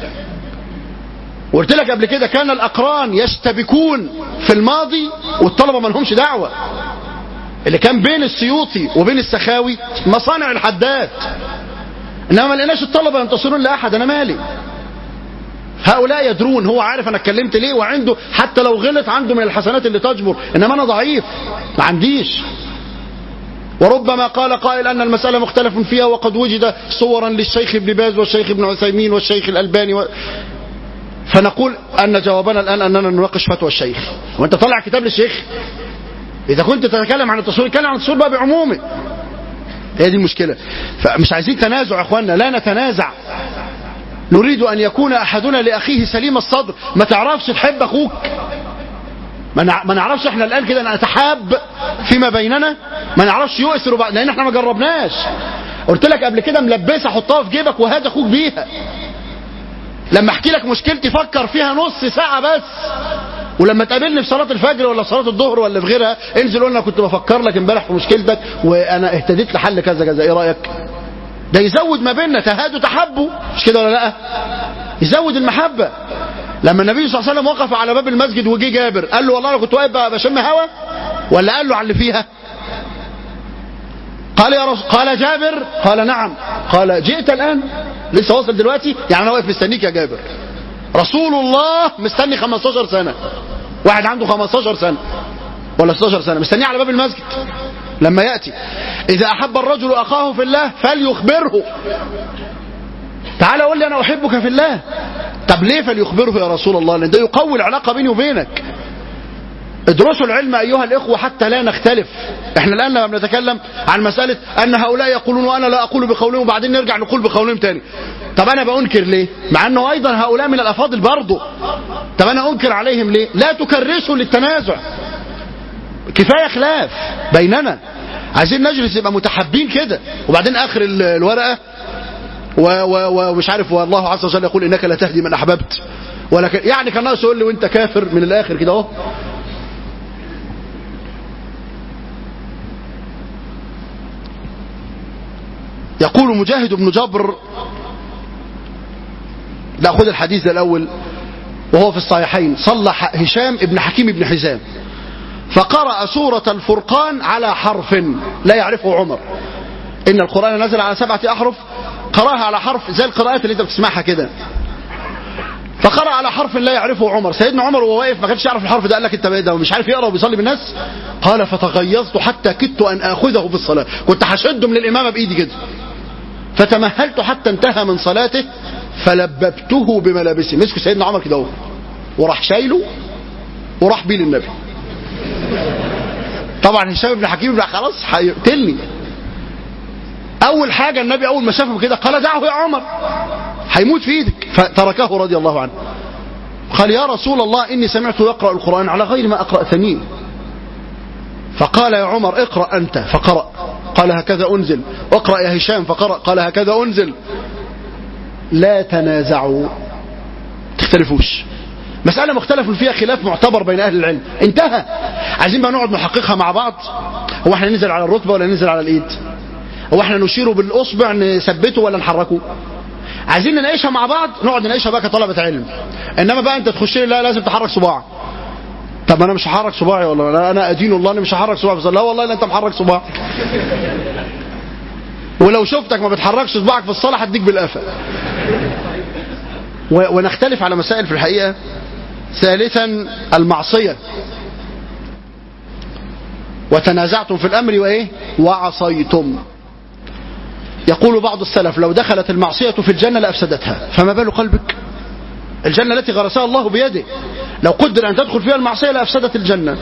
وقلت لك قبل كده كان الأقران يشتبكون في الماضي والطلبة ما لهمش دعوة اللي كان بين السيوطي وبين السخاوي مصانع الحداد انما ما لقيناش الطلبة ينتصرون لأحد أنا مالي هؤلاء يدرون هو عارف أنا اتكلمت ليه وعنده حتى لو غلط عنده من الحسنات اللي تجبر إنما أنا ضعيف ما عنديش وربما قال قائل أن المسألة مختلف فيها وقد وجد صورا للشيخ ابن باز والشيخ ابن عثيمين والشيخ الألباني و... فنقول أن جوابنا الآن أننا نناقش فتوى الشيخ وأنت طلع كتاب للشيخ إذا كنت تتكلم عن التصوير اتكلم عن التصوير بقى بعمومه هي دي المشكلة فمش عايزين تنازع يا أخوانا لا نتنازع نريد أن يكون أحدنا لأخيه سليم الصدر ما تعرفش تحب أخوك ما نعرفش احنا الآن كده نتحاب فيما بيننا ما نعرفش يؤثر بعض لأن احنا ما جربناش قلت لك قبل كده ملبسة حطها في جيبك وهات أخوك بيها لما احكي لك مشكلتي فكر فيها نص ساعة بس ولما تقابلني في صلاة الفجر ولا صلاة الظهر ولا في غيرها انزل قول انا كنت بفكر لك امبارح في مشكلتك وانا اهتديت لحل كذا كذا ايه رايك؟ ده يزود ما بيننا تهادوا تحبوا مش كده ولا لا؟ يزود المحبة لما النبي صلى الله عليه وسلم وقف على باب المسجد وجي جابر قال له والله انا كنت واقف بشم هوا ولا قال له على اللي فيها؟ قال يا رسول قال جابر قال نعم قال جئت الان لسه واصل دلوقتي يعني انا واقف مستنيك يا جابر رسول الله مستني 15 سنة واحد عنده 15 سنة ولا 16 سنة مستنيه على باب المسجد لما يأتي إذا أحب الرجل أخاه في الله فليخبره تعالى قول لي أنا أحبك في الله طب ليه فليخبره يا رسول الله لأن ده يقوي العلاقة بيني وبينك ادرسوا العلم أيها الإخوة حتى لا نختلف احنا الآن لما بنتكلم عن مسألة أن هؤلاء يقولون وأنا لا أقول بقولهم وبعدين نرجع نقول بقولهم تاني طب أنا بأنكر ليه مع أنه أيضا هؤلاء من الأفاضل برضه طب أنا أنكر عليهم ليه لا تكرسوا للتنازع كفاية خلاف بيننا عايزين نجلس يبقى متحابين كده وبعدين آخر الورقة ومش عارف والله عز وجل يقول إنك لا تهدي من أحببت ولكن يعني كان ناقص يقول لي وانت كافر من الاخر كده اهو يقول مجاهد بن جبر لا خذ الحديث ده الأول وهو في الصحيحين صلى هشام ابن حكيم بن حزام فقرأ سورة الفرقان على حرف لا يعرفه عمر إن القرآن نزل على سبعة أحرف قرأها على حرف زي القراءات اللي انت بتسمعها كده فقرأ على حرف لا يعرفه عمر سيدنا عمر وهو واقف ما كانش يعرف الحرف ده قال لك انت ده مش عارف يقرا وبيصلي بالناس قال فتغيظت حتى كدت ان اخذه في الصلاه كنت هشده من الامامه بايدي كده فتمهلت حتى انتهى من صلاته فلببته بملابسه مسك سيدنا عمر كده اهو وراح شايله وراح بيه للنبي طبعا هشام بن حكيم خلاص هيقتلني اول حاجه النبي اول ما شافه كده قال دعه يا عمر هيموت في ايدك فتركه رضي الله عنه قال يا رسول الله اني سمعته يقرا القران على غير ما اقراتني فقال يا عمر اقرا انت فقرا قال هكذا انزل اقرا يا هشام فقرا قال هكذا انزل لا تنازعوا تختلفوش مسألة مختلف فيها خلاف معتبر بين أهل العلم انتهى عايزين بقى نقعد نحققها مع بعض هو احنا ننزل على الركبة ولا ننزل على الإيد هو احنا نشيره بالأصبع نثبته ولا نحركه عايزين نناقشها مع بعض نقعد نناقشها بقى كطلبة علم انما بقى انت تخش لي لا لازم تحرك صباعك طب انا مش هحرك صباعي والله لا انا ادين الله اني مش هحرك صباعي لا والله لا انت محرك صباعك ولو شفتك ما بتحركش صباعك في الصلاه هديك بالقفا ونختلف على مسائل في الحقيقه ثالثا المعصيه وتنازعتم في الامر وايه وعصيتم يقول بعض السلف لو دخلت المعصية في الجنة لأفسدتها فما بال قلبك الجنة التي غرسها الله بيده لو قدر أن تدخل فيها المعصية لأفسدت الجنة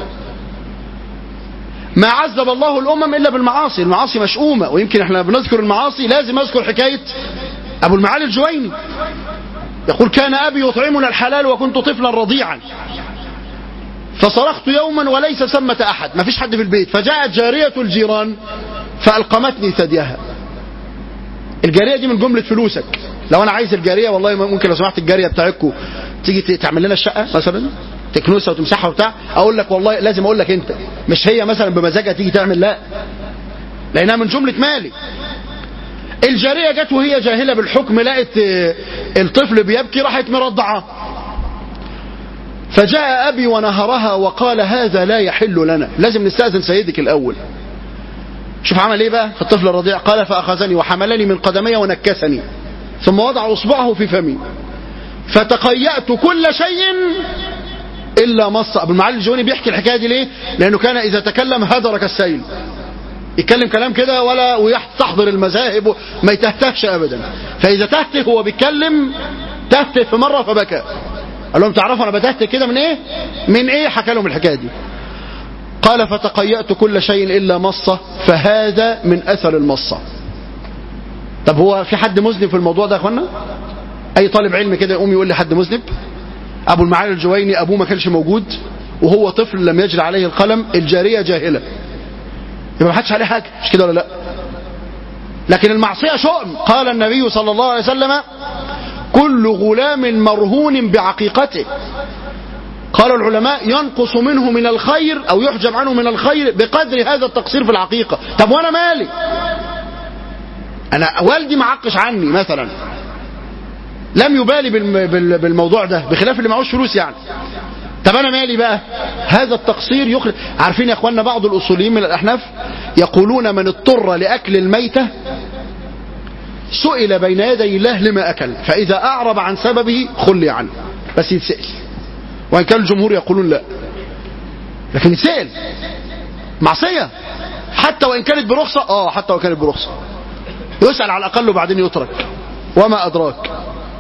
ما عذب الله الأمم إلا بالمعاصي المعاصي مشؤومة ويمكن احنا بنذكر المعاصي لازم أذكر حكاية أبو المعالي الجويني يقول كان أبي يطعمنا الحلال وكنت طفلا رضيعا فصرخت يوما وليس ثمة أحد ما فيش حد في البيت فجاءت جارية الجيران فألقمتني ثديها الجاريه دي من جمله فلوسك لو انا عايز الجاريه والله ممكن لو سمحت الجاريه بتاعتكم تيجي تعمل لنا الشقه مثلا تكنسها وتمسحها وبتاع اقول لك والله لازم اقول لك انت مش هي مثلا بمزاجها تيجي تعمل لا لانها من جمله مالي الجاريه جت وهي جاهله بالحكم لقت الطفل بيبكي راحت مرضعه فجاء ابي ونهرها وقال هذا لا يحل لنا لازم نستاذن سيدك الاول شوف عمل ايه بقى في الطفل الرضيع قال فاخذني وحملني من قدمي ونكسني ثم وضع اصبعه في فمي فتقيأت كل شيء الا مص ابو المعالي الجوني بيحكي الحكايه دي ليه لانه كان اذا تكلم هدرك السيل يتكلم كلام كده ولا ويستحضر المذاهب ما يتهتهش ابدا فاذا تهته هو بيتكلم تهته في مره فبكى قال لهم تعرفوا انا بدأت كده من ايه من ايه حكى لهم الحكايه دي قال فتقيأت كل شيء الا مصه فهذا من اثر المصه طب هو في حد مذنب في الموضوع ده يا اخوانا اي طالب علم كده يقوم يقول لي حد مذنب ابو المعالي الجويني ابوه ما كانش موجود وهو طفل لم يجري عليه القلم الجاريه جاهله يبقى ما حدش عليه حاجه مش كده ولا لا لكن المعصيه شؤم قال النبي صلى الله عليه وسلم كل غلام مرهون بعقيقته قال العلماء ينقص منه من الخير او يحجب عنه من الخير بقدر هذا التقصير في العقيقه طب وانا مالي انا والدي معقش عني مثلا لم يبالي بالموضوع ده بخلاف اللي معهوش فلوس يعني طب انا مالي بقى هذا التقصير يخرج عارفين يا اخواننا بعض الاصوليين من الاحناف يقولون من اضطر لاكل الميته سئل بين يدي الله لما اكل فاذا اعرض عن سببه خلي عنه بس يتسال وان كان الجمهور يقولون لا لكن يتسال معصيه حتى وان كانت برخصه اه حتى وان كانت برخصه يسال على الاقل وبعدين يترك وما ادراك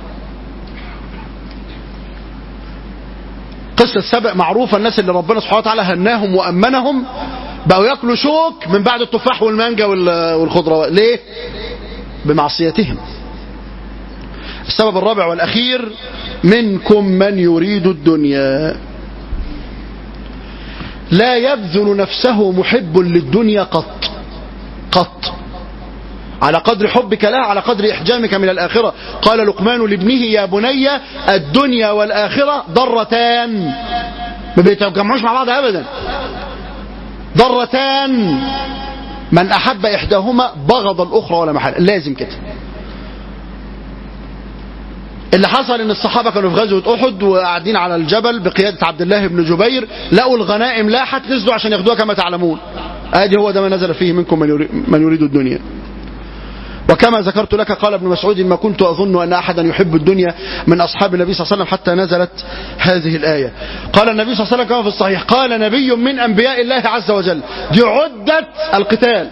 قصة سبق معروفة الناس اللي ربنا سبحانه وتعالى هناهم وأمنهم بقوا ياكلوا شوك من بعد التفاح والمانجا والخضروات ليه؟ بمعصيتهم السبب الرابع والأخير منكم من يريد الدنيا لا يبذل نفسه محب للدنيا قط قط على قدر حبك لها على قدر إحجامك من الآخرة قال لقمان لابنه يا بني الدنيا والآخرة ضرتان ما بيتجمعوش مع بعض أبدا ضرتان من أحب إحداهما بغض الأخرى ولا محل لازم كده اللي حصل ان الصحابة كانوا في غزوة احد وقاعدين على الجبل بقيادة عبد الله بن جبير لقوا الغنائم لاحت نزلوا عشان ياخدوها كما تعلمون ادي هو ده ما نزل فيه منكم من يريد, من يريد الدنيا وكما ذكرت لك قال ابن مسعود ما كنت أظن أن أحدا يحب الدنيا من أصحاب النبي صلى الله عليه وسلم حتى نزلت هذه الآية قال النبي صلى الله عليه وسلم كما في الصحيح قال نبي من أنبياء الله عز وجل دي عدة القتال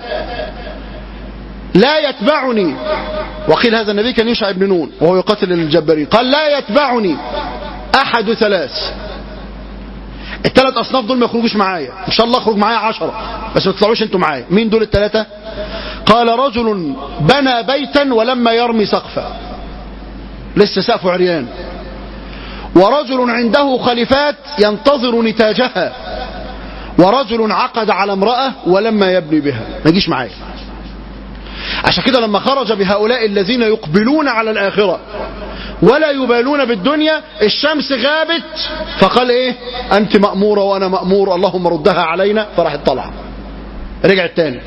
لا يتبعني وقيل هذا النبي كان يشع بن نون وهو يقاتل الجبارين قال لا يتبعني أحد ثلاث الثلاث أصناف دول ما يخرجوش معايا إن شاء الله اخرج معايا عشرة بس ما تطلعوش انتوا معايا مين دول الثلاثة قال رجل بنى بيتا ولما يرمي سقفا لسه سقفه عريان ورجل عنده خليفات ينتظر نتاجها ورجل عقد على امرأة ولما يبني بها ما يجيش معايا عشان كده لما خرج بهؤلاء الذين يقبلون على الآخرة ولا يبالون بالدنيا الشمس غابت فقال ايه انت مأمورة وانا مأمور اللهم ردها علينا فراحت طالعه رجعت تاني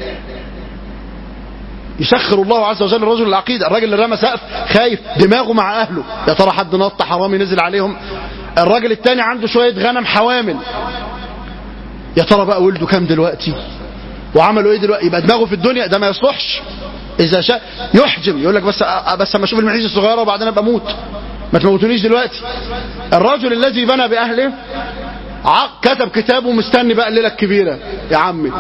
يسخر الله عز وجل الرجل العقيدة الراجل اللي رمى سقف خايف دماغه مع اهله يا ترى حد نط حرامي نزل عليهم الراجل التاني عنده شوية غنم حوامل يا ترى بقى ولده كام دلوقتي وعملوا ايه دلوقتي يبقى دماغه في الدنيا ده ما يصلحش اذا شاء يحجم يقول لك بس بس اما اشوف المعيشه الصغيره وبعدين ابقى اموت ما تموتونيش دلوقتي الرجل الذي بنى باهله كتب كتابه مستني بقى الليله الكبيره يا عمي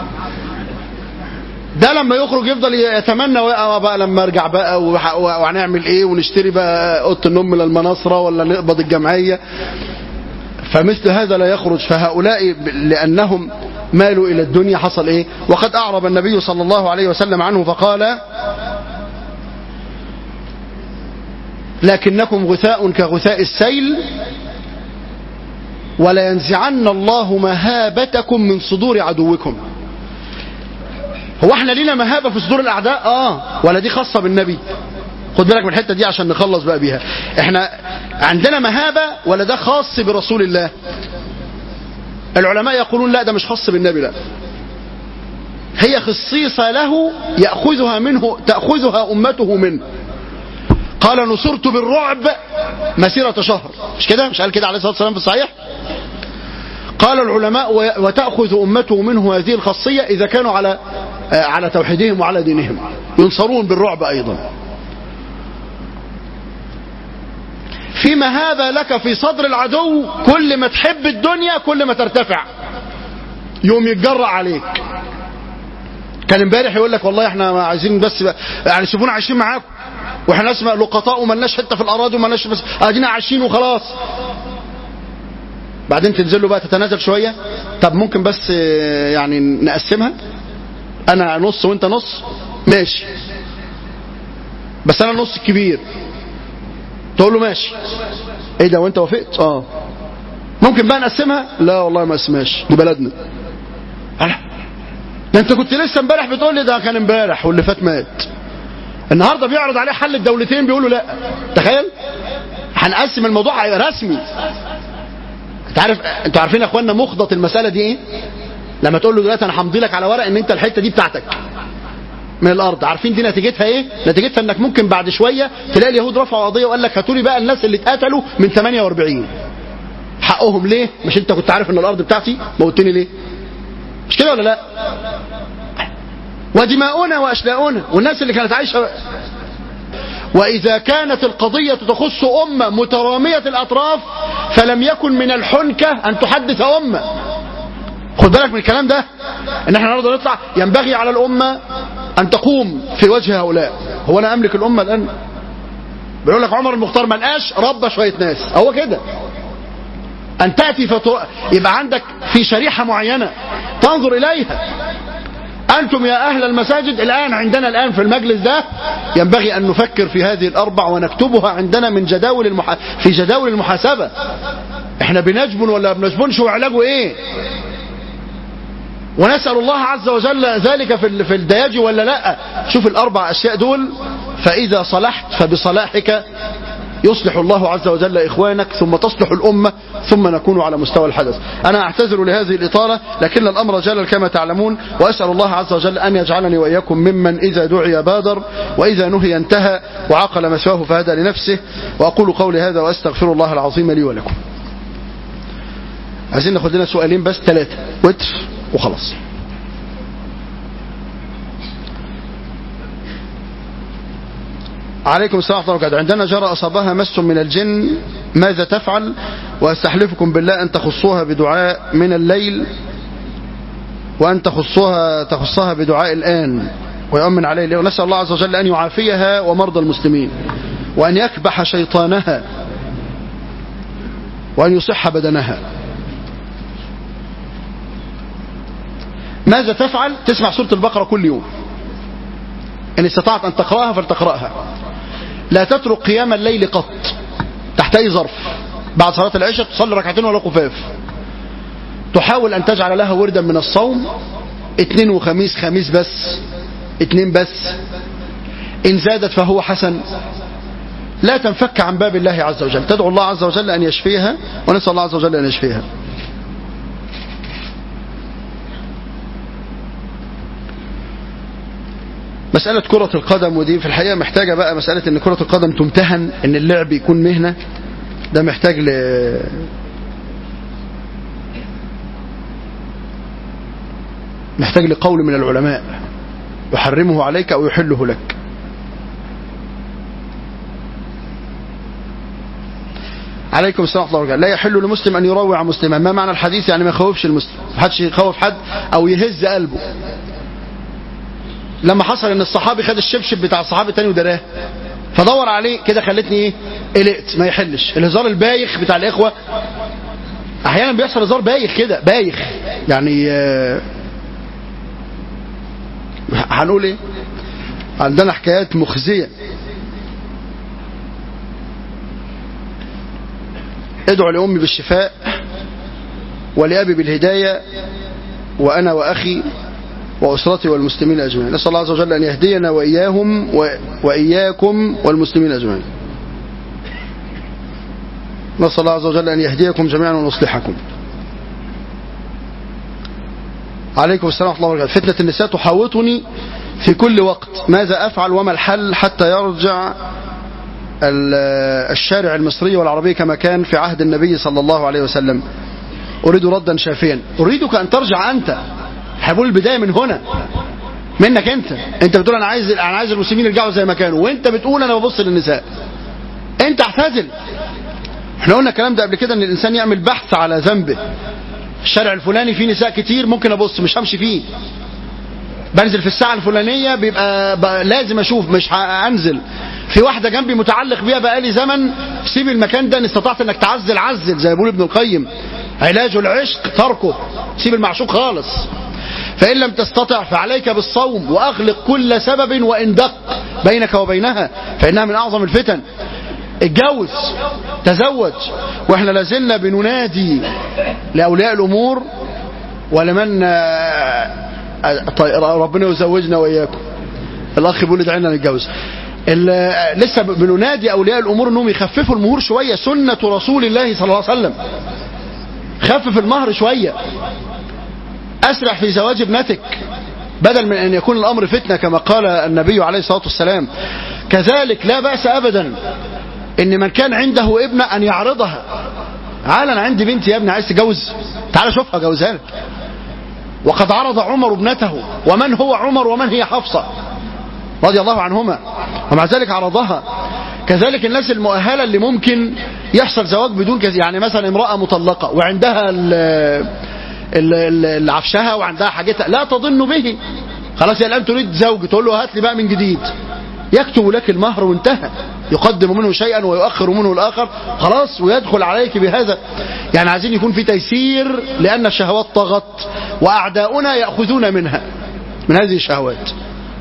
ده لما يخرج يفضل يتمنى بقى لما ارجع بقى وهنعمل ايه ونشتري بقى اوضه النوم من المناصره ولا نقبض الجمعيه فمثل هذا لا يخرج فهؤلاء لانهم مالوا إلى الدنيا حصل إيه وقد أعرب النبي صلى الله عليه وسلم عنه فقال لكنكم غثاء كغثاء السيل ولا ينزعن الله مهابتكم من صدور عدوكم هو احنا لينا مهابة في صدور الأعداء آه ولا دي خاصة بالنبي خد بالك من الحتة دي عشان نخلص بقى بيها احنا عندنا مهابة ولا ده خاص برسول الله العلماء يقولون لا ده مش خاص بالنبي لا هي خصيصة له يأخذها منه تأخذها أمته منه قال نصرت بالرعب مسيرة شهر مش كده مش قال كده عليه الصلاة والسلام في الصحيح قال العلماء وتأخذ أمته منه هذه الخاصية إذا كانوا على على توحيدهم وعلى دينهم ينصرون بالرعب أيضا في مهابة لك في صدر العدو كل ما تحب الدنيا كل ما ترتفع يوم يتجرأ عليك كان امبارح يقول لك والله احنا عايزين بس يعني سيبونا عايشين معاكم واحنا ناس لقطاء ومالناش حته في الاراضي ومالناش بس قاعدين عايشين وخلاص بعدين تنزل له بقى تتنازل شويه طب ممكن بس آه، يعني نقسمها انا نص وانت نص ماشي بس انا النص الكبير تقول له ماشي ايه ده وانت وافقت اه ممكن بقى نقسمها لا والله ما اسمهاش دي بلدنا أنا. ده انت كنت لسه امبارح بتقول لي ده كان امبارح واللي فات مات النهارده بيعرض عليه حل الدولتين بيقولوا لا تخيل هنقسم الموضوع هيبقى رسمي انت عارف انتوا عارفين يا اخوانا مخضط المساله دي ايه لما تقول له دلوقتي انا همضي لك على ورق ان انت الحته دي بتاعتك من الارض عارفين دي نتيجتها ايه نتيجتها انك ممكن بعد شويه تلاقي اليهود رفعوا قضيه وقال لك هاتوا لي بقى الناس اللي اتقتلوا من 48 حقهم ليه مش انت كنت عارف ان الارض بتاعتي موتني ليه مش كده ولا لا ودماؤنا واشلاؤنا والناس اللي كانت عايشه وإذا كانت القضية تخص أمة مترامية الأطراف فلم يكن من الحنكة أن تحدث أمة خد بالك من الكلام ده ان احنا النهارده نطلع ينبغي على الامه ان تقوم في وجه هؤلاء هو انا املك الامه الان بيقول لك عمر المختار ما لقاش ربى شويه ناس هو كده ان تاتي فتو... يبقى عندك في شريحه معينه تنظر اليها أنتم يا أهل المساجد الآن عندنا الآن في المجلس ده ينبغي أن نفكر في هذه الأربع ونكتبها عندنا من جداول المح... في جداول المحاسبة احنا بنجبن ولا بنجبنش وعلاجه ايه ونسأل الله عز وجل ذلك في في الدياج ولا لا شوف الأربع أشياء دول فإذا صلحت فبصلاحك يصلح الله عز وجل إخوانك ثم تصلح الأمة ثم نكون على مستوى الحدث أنا أعتذر لهذه الإطالة لكن الأمر جلل كما تعلمون وأسأل الله عز وجل أن يجعلني وإياكم ممن إذا دعي بادر وإذا نهي انتهى وعقل مسواه فهدى لنفسه وأقول قولي هذا وأستغفر الله العظيم لي ولكم عايزين ناخد لنا سؤالين بس ثلاثة وتر وخلاص عليكم السلام ورحمة الله وبركاته عندنا جرى أصابها مس من الجن ماذا تفعل وأستحلفكم بالله أن تخصوها بدعاء من الليل وأن تخصوها تخصها بدعاء الآن ويؤمن عليه ونسأل الله عز وجل أن يعافيها ومرضى المسلمين وأن يكبح شيطانها وأن يصح بدنها ماذا تفعل تسمع سورة البقرة كل يوم إن استطعت أن تقرأها فلتقرأها لا تترك قيام الليل قط تحت أي ظرف بعد صلاة العشاء تصلي ركعتين ولا خفاف تحاول أن تجعل لها وردا من الصوم اثنين وخميس خميس بس اثنين بس إن زادت فهو حسن لا تنفك عن باب الله عز وجل تدعو الله عز وجل أن يشفيها ونسأل الله عز وجل أن يشفيها مسألة كرة القدم ودي في الحقيقة محتاجة بقى مسألة ان كرة القدم تمتهن ان اللعب يكون مهنة ده محتاج ل محتاج لقول من العلماء يحرمه عليك او يحله لك عليكم السلام ورحمة الله وبركاته لا يحل لمسلم أن يروع مسلما ما معنى الحديث يعني ما يخوفش المسلم ما حدش يخوف حد أو يهز قلبه لما حصل ان الصحابي خد الشبشب بتاع الصحابي التاني ودراه فدور عليه كده خلتني ايه قلقت ما يحلش الهزار البايخ بتاع الاخوه احيانا بيحصل هزار بايخ كده بايخ يعني آه هنقول ايه عندنا حكايات مخزيه ادعو لامي بالشفاء ولابي بالهدايه وانا واخي وأسرتي والمسلمين أجمعين نسأل الله عز وجل أن يهدينا وإياهم و... وإياكم والمسلمين أجمعين نسأل الله عز وجل أن يهديكم جميعا ونصلحكم عليكم السلام ورحمة الله وبركاته فتنة النساء تحاوطني في كل وقت ماذا أفعل وما الحل حتى يرجع الشارع المصري والعربي كما كان في عهد النبي صلى الله عليه وسلم أريد ردا شافيا أريدك أن ترجع أنت هقول البدايه من هنا منك انت انت بتقول انا عايز انا عايز المسلمين يرجعوا زي ما كانوا وانت بتقول انا ببص للنساء انت اعتزل احنا قلنا الكلام ده قبل كده ان الانسان يعمل بحث على ذنبه الشارع الفلاني فيه نساء كتير ممكن ابص مش همشي فيه بنزل في الساعه الفلانيه بيبقى, بقى لازم اشوف مش هنزل في واحده جنبي متعلق بيها بقالي زمن سيب المكان ده ان استطعت انك تعزل عزل زي ما بيقول ابن القيم علاج العشق تركه سيب المعشوق خالص فإن لم تستطع فعليك بالصوم وأغلق كل سبب وإن دق بينك وبينها فإنها من أعظم الفتن اتجوز تزوج واحنا لازلنا بننادي لأولياء الأمور ولمن ربنا يزوجنا وإياكم الأخ بيقول ادعي لنا نتجوز لسه بننادي أولياء الأمور أنهم يخففوا المهور شوية سنة رسول الله صلى الله عليه وسلم خفف المهر شوية أسرع في زواج ابنتك بدل من أن يكون الأمر فتنة كما قال النبي عليه الصلاة والسلام كذلك لا بأس أبدا ان من كان عنده ابنة ان يعرضها تعال انا عندي بنتي يا ابني عايز تجوز تعال شوفها جوزها لك وقد عرض عمر ابنته ومن هو عمر ومن هي حفصة رضي الله عنهما ومع ذلك عرضها كذلك الناس المؤهلة اللي ممكن يحصل زواج بدون كذا يعني مثلا امرأة مطلقة وعندها العفشها وعندها حاجتها لا تظن به خلاص يا الآن تريد زوج تقول له هات لي بقى من جديد يكتب لك المهر وانتهى يقدم منه شيئا ويؤخر منه الآخر خلاص ويدخل عليك بهذا يعني عايزين يكون في تيسير لأن الشهوات طغت وأعداؤنا يأخذون منها من هذه الشهوات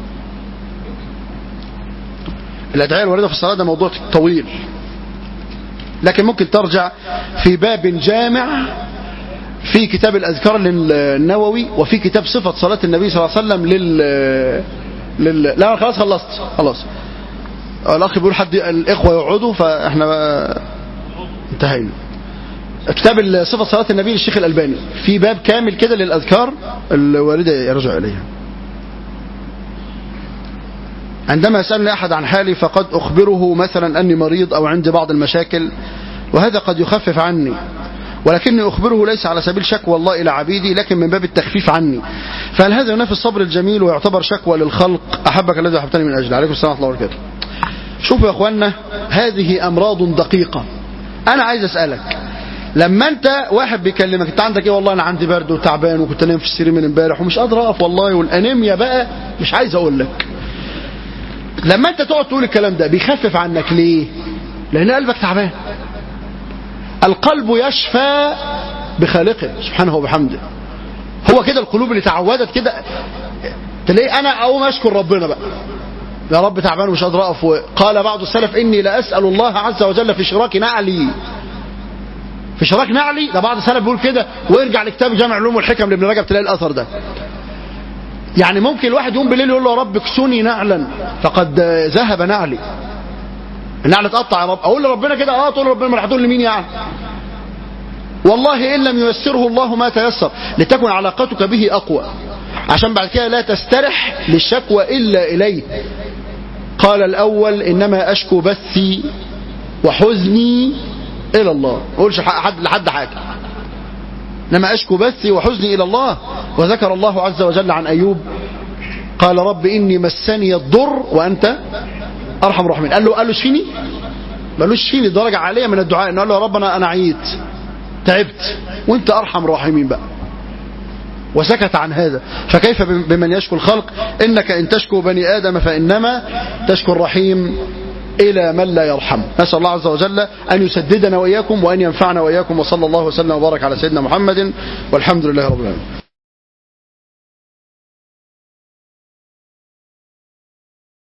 الأدعية الواردة في الصلاة ده موضوع طويل لكن ممكن ترجع في باب جامع في كتاب الأذكار للنووي وفي كتاب صفة صلاة النبي صلى الله عليه وسلم لل لل... لا خلاص خلصت خلاص الاخ بيقول حد الاخوه يقعدوا فاحنا بقى انتهينا كتاب صفه صلاه النبي للشيخ الالباني في باب كامل كده للاذكار الوارده يرجع اليها عندما يسالني احد عن حالي فقد اخبره مثلا اني مريض او عندي بعض المشاكل وهذا قد يخفف عني ولكني أخبره ليس على سبيل شكوى الله إلى عبيدي لكن من باب التخفيف عني فهل هذا ينافي الصبر الجميل ويعتبر شكوى للخلق أحبك الذي أحبتني من أجل عليكم السلام ورحمة الله وبركاته شوفوا يا أخوانا هذه أمراض دقيقة أنا عايز أسألك لما انت واحد بيكلمك انت عندك ايه والله انا عندي برد وتعبان وكنت نايم في السرير من امبارح ومش قادر اقف والله والانيميا بقى مش عايز اقول لك لما انت تقعد تقول الكلام ده بيخفف عنك ليه لان قلبك تعبان القلب يشفى بخالقه سبحانه وبحمده هو كده القلوب اللي تعودت كده تلاقي انا اقوم اشكر ربنا بقى يا رب تعبان ومش قادر اقف قال بعض السلف اني لاسال الله عز وجل في شراك نعلي في شراك نعلي ده بعض السلف بيقول كده وارجع لكتاب جامع العلوم والحكم لابن رجب تلاقي الاثر ده يعني ممكن الواحد يقوم بالليل يقول له يا رب اكسوني نعلا فقد ذهب نعلي النعل اتقطع يا رب اقول لربنا كده اه تقول ربنا ما هتقول لمين يعني والله ان لم ييسره الله ما تيسر لتكن علاقتك به اقوى عشان بعد كده لا تسترح للشكوى الا اليه قال الاول انما اشكو بثي وحزني الى الله ما اقولش حد لحد حاجه انما اشكو بثي وحزني الى الله وذكر الله عز وجل عن ايوب قال رب اني مسني الضر وانت ارحم الراحمين قال له قال له اشفيني ما قالوش اشفيني درجه عاليه من الدعاء انه قال له يا رب انا انا عييت تعبت وانت ارحم الراحمين بقى وسكت عن هذا فكيف بمن يشكو الخلق انك ان تشكو بني ادم فانما تشكو الرحيم الى من لا يرحم نسال الله عز وجل ان يسددنا واياكم وان ينفعنا واياكم وصلى الله وسلم وبارك على سيدنا محمد والحمد لله رب العالمين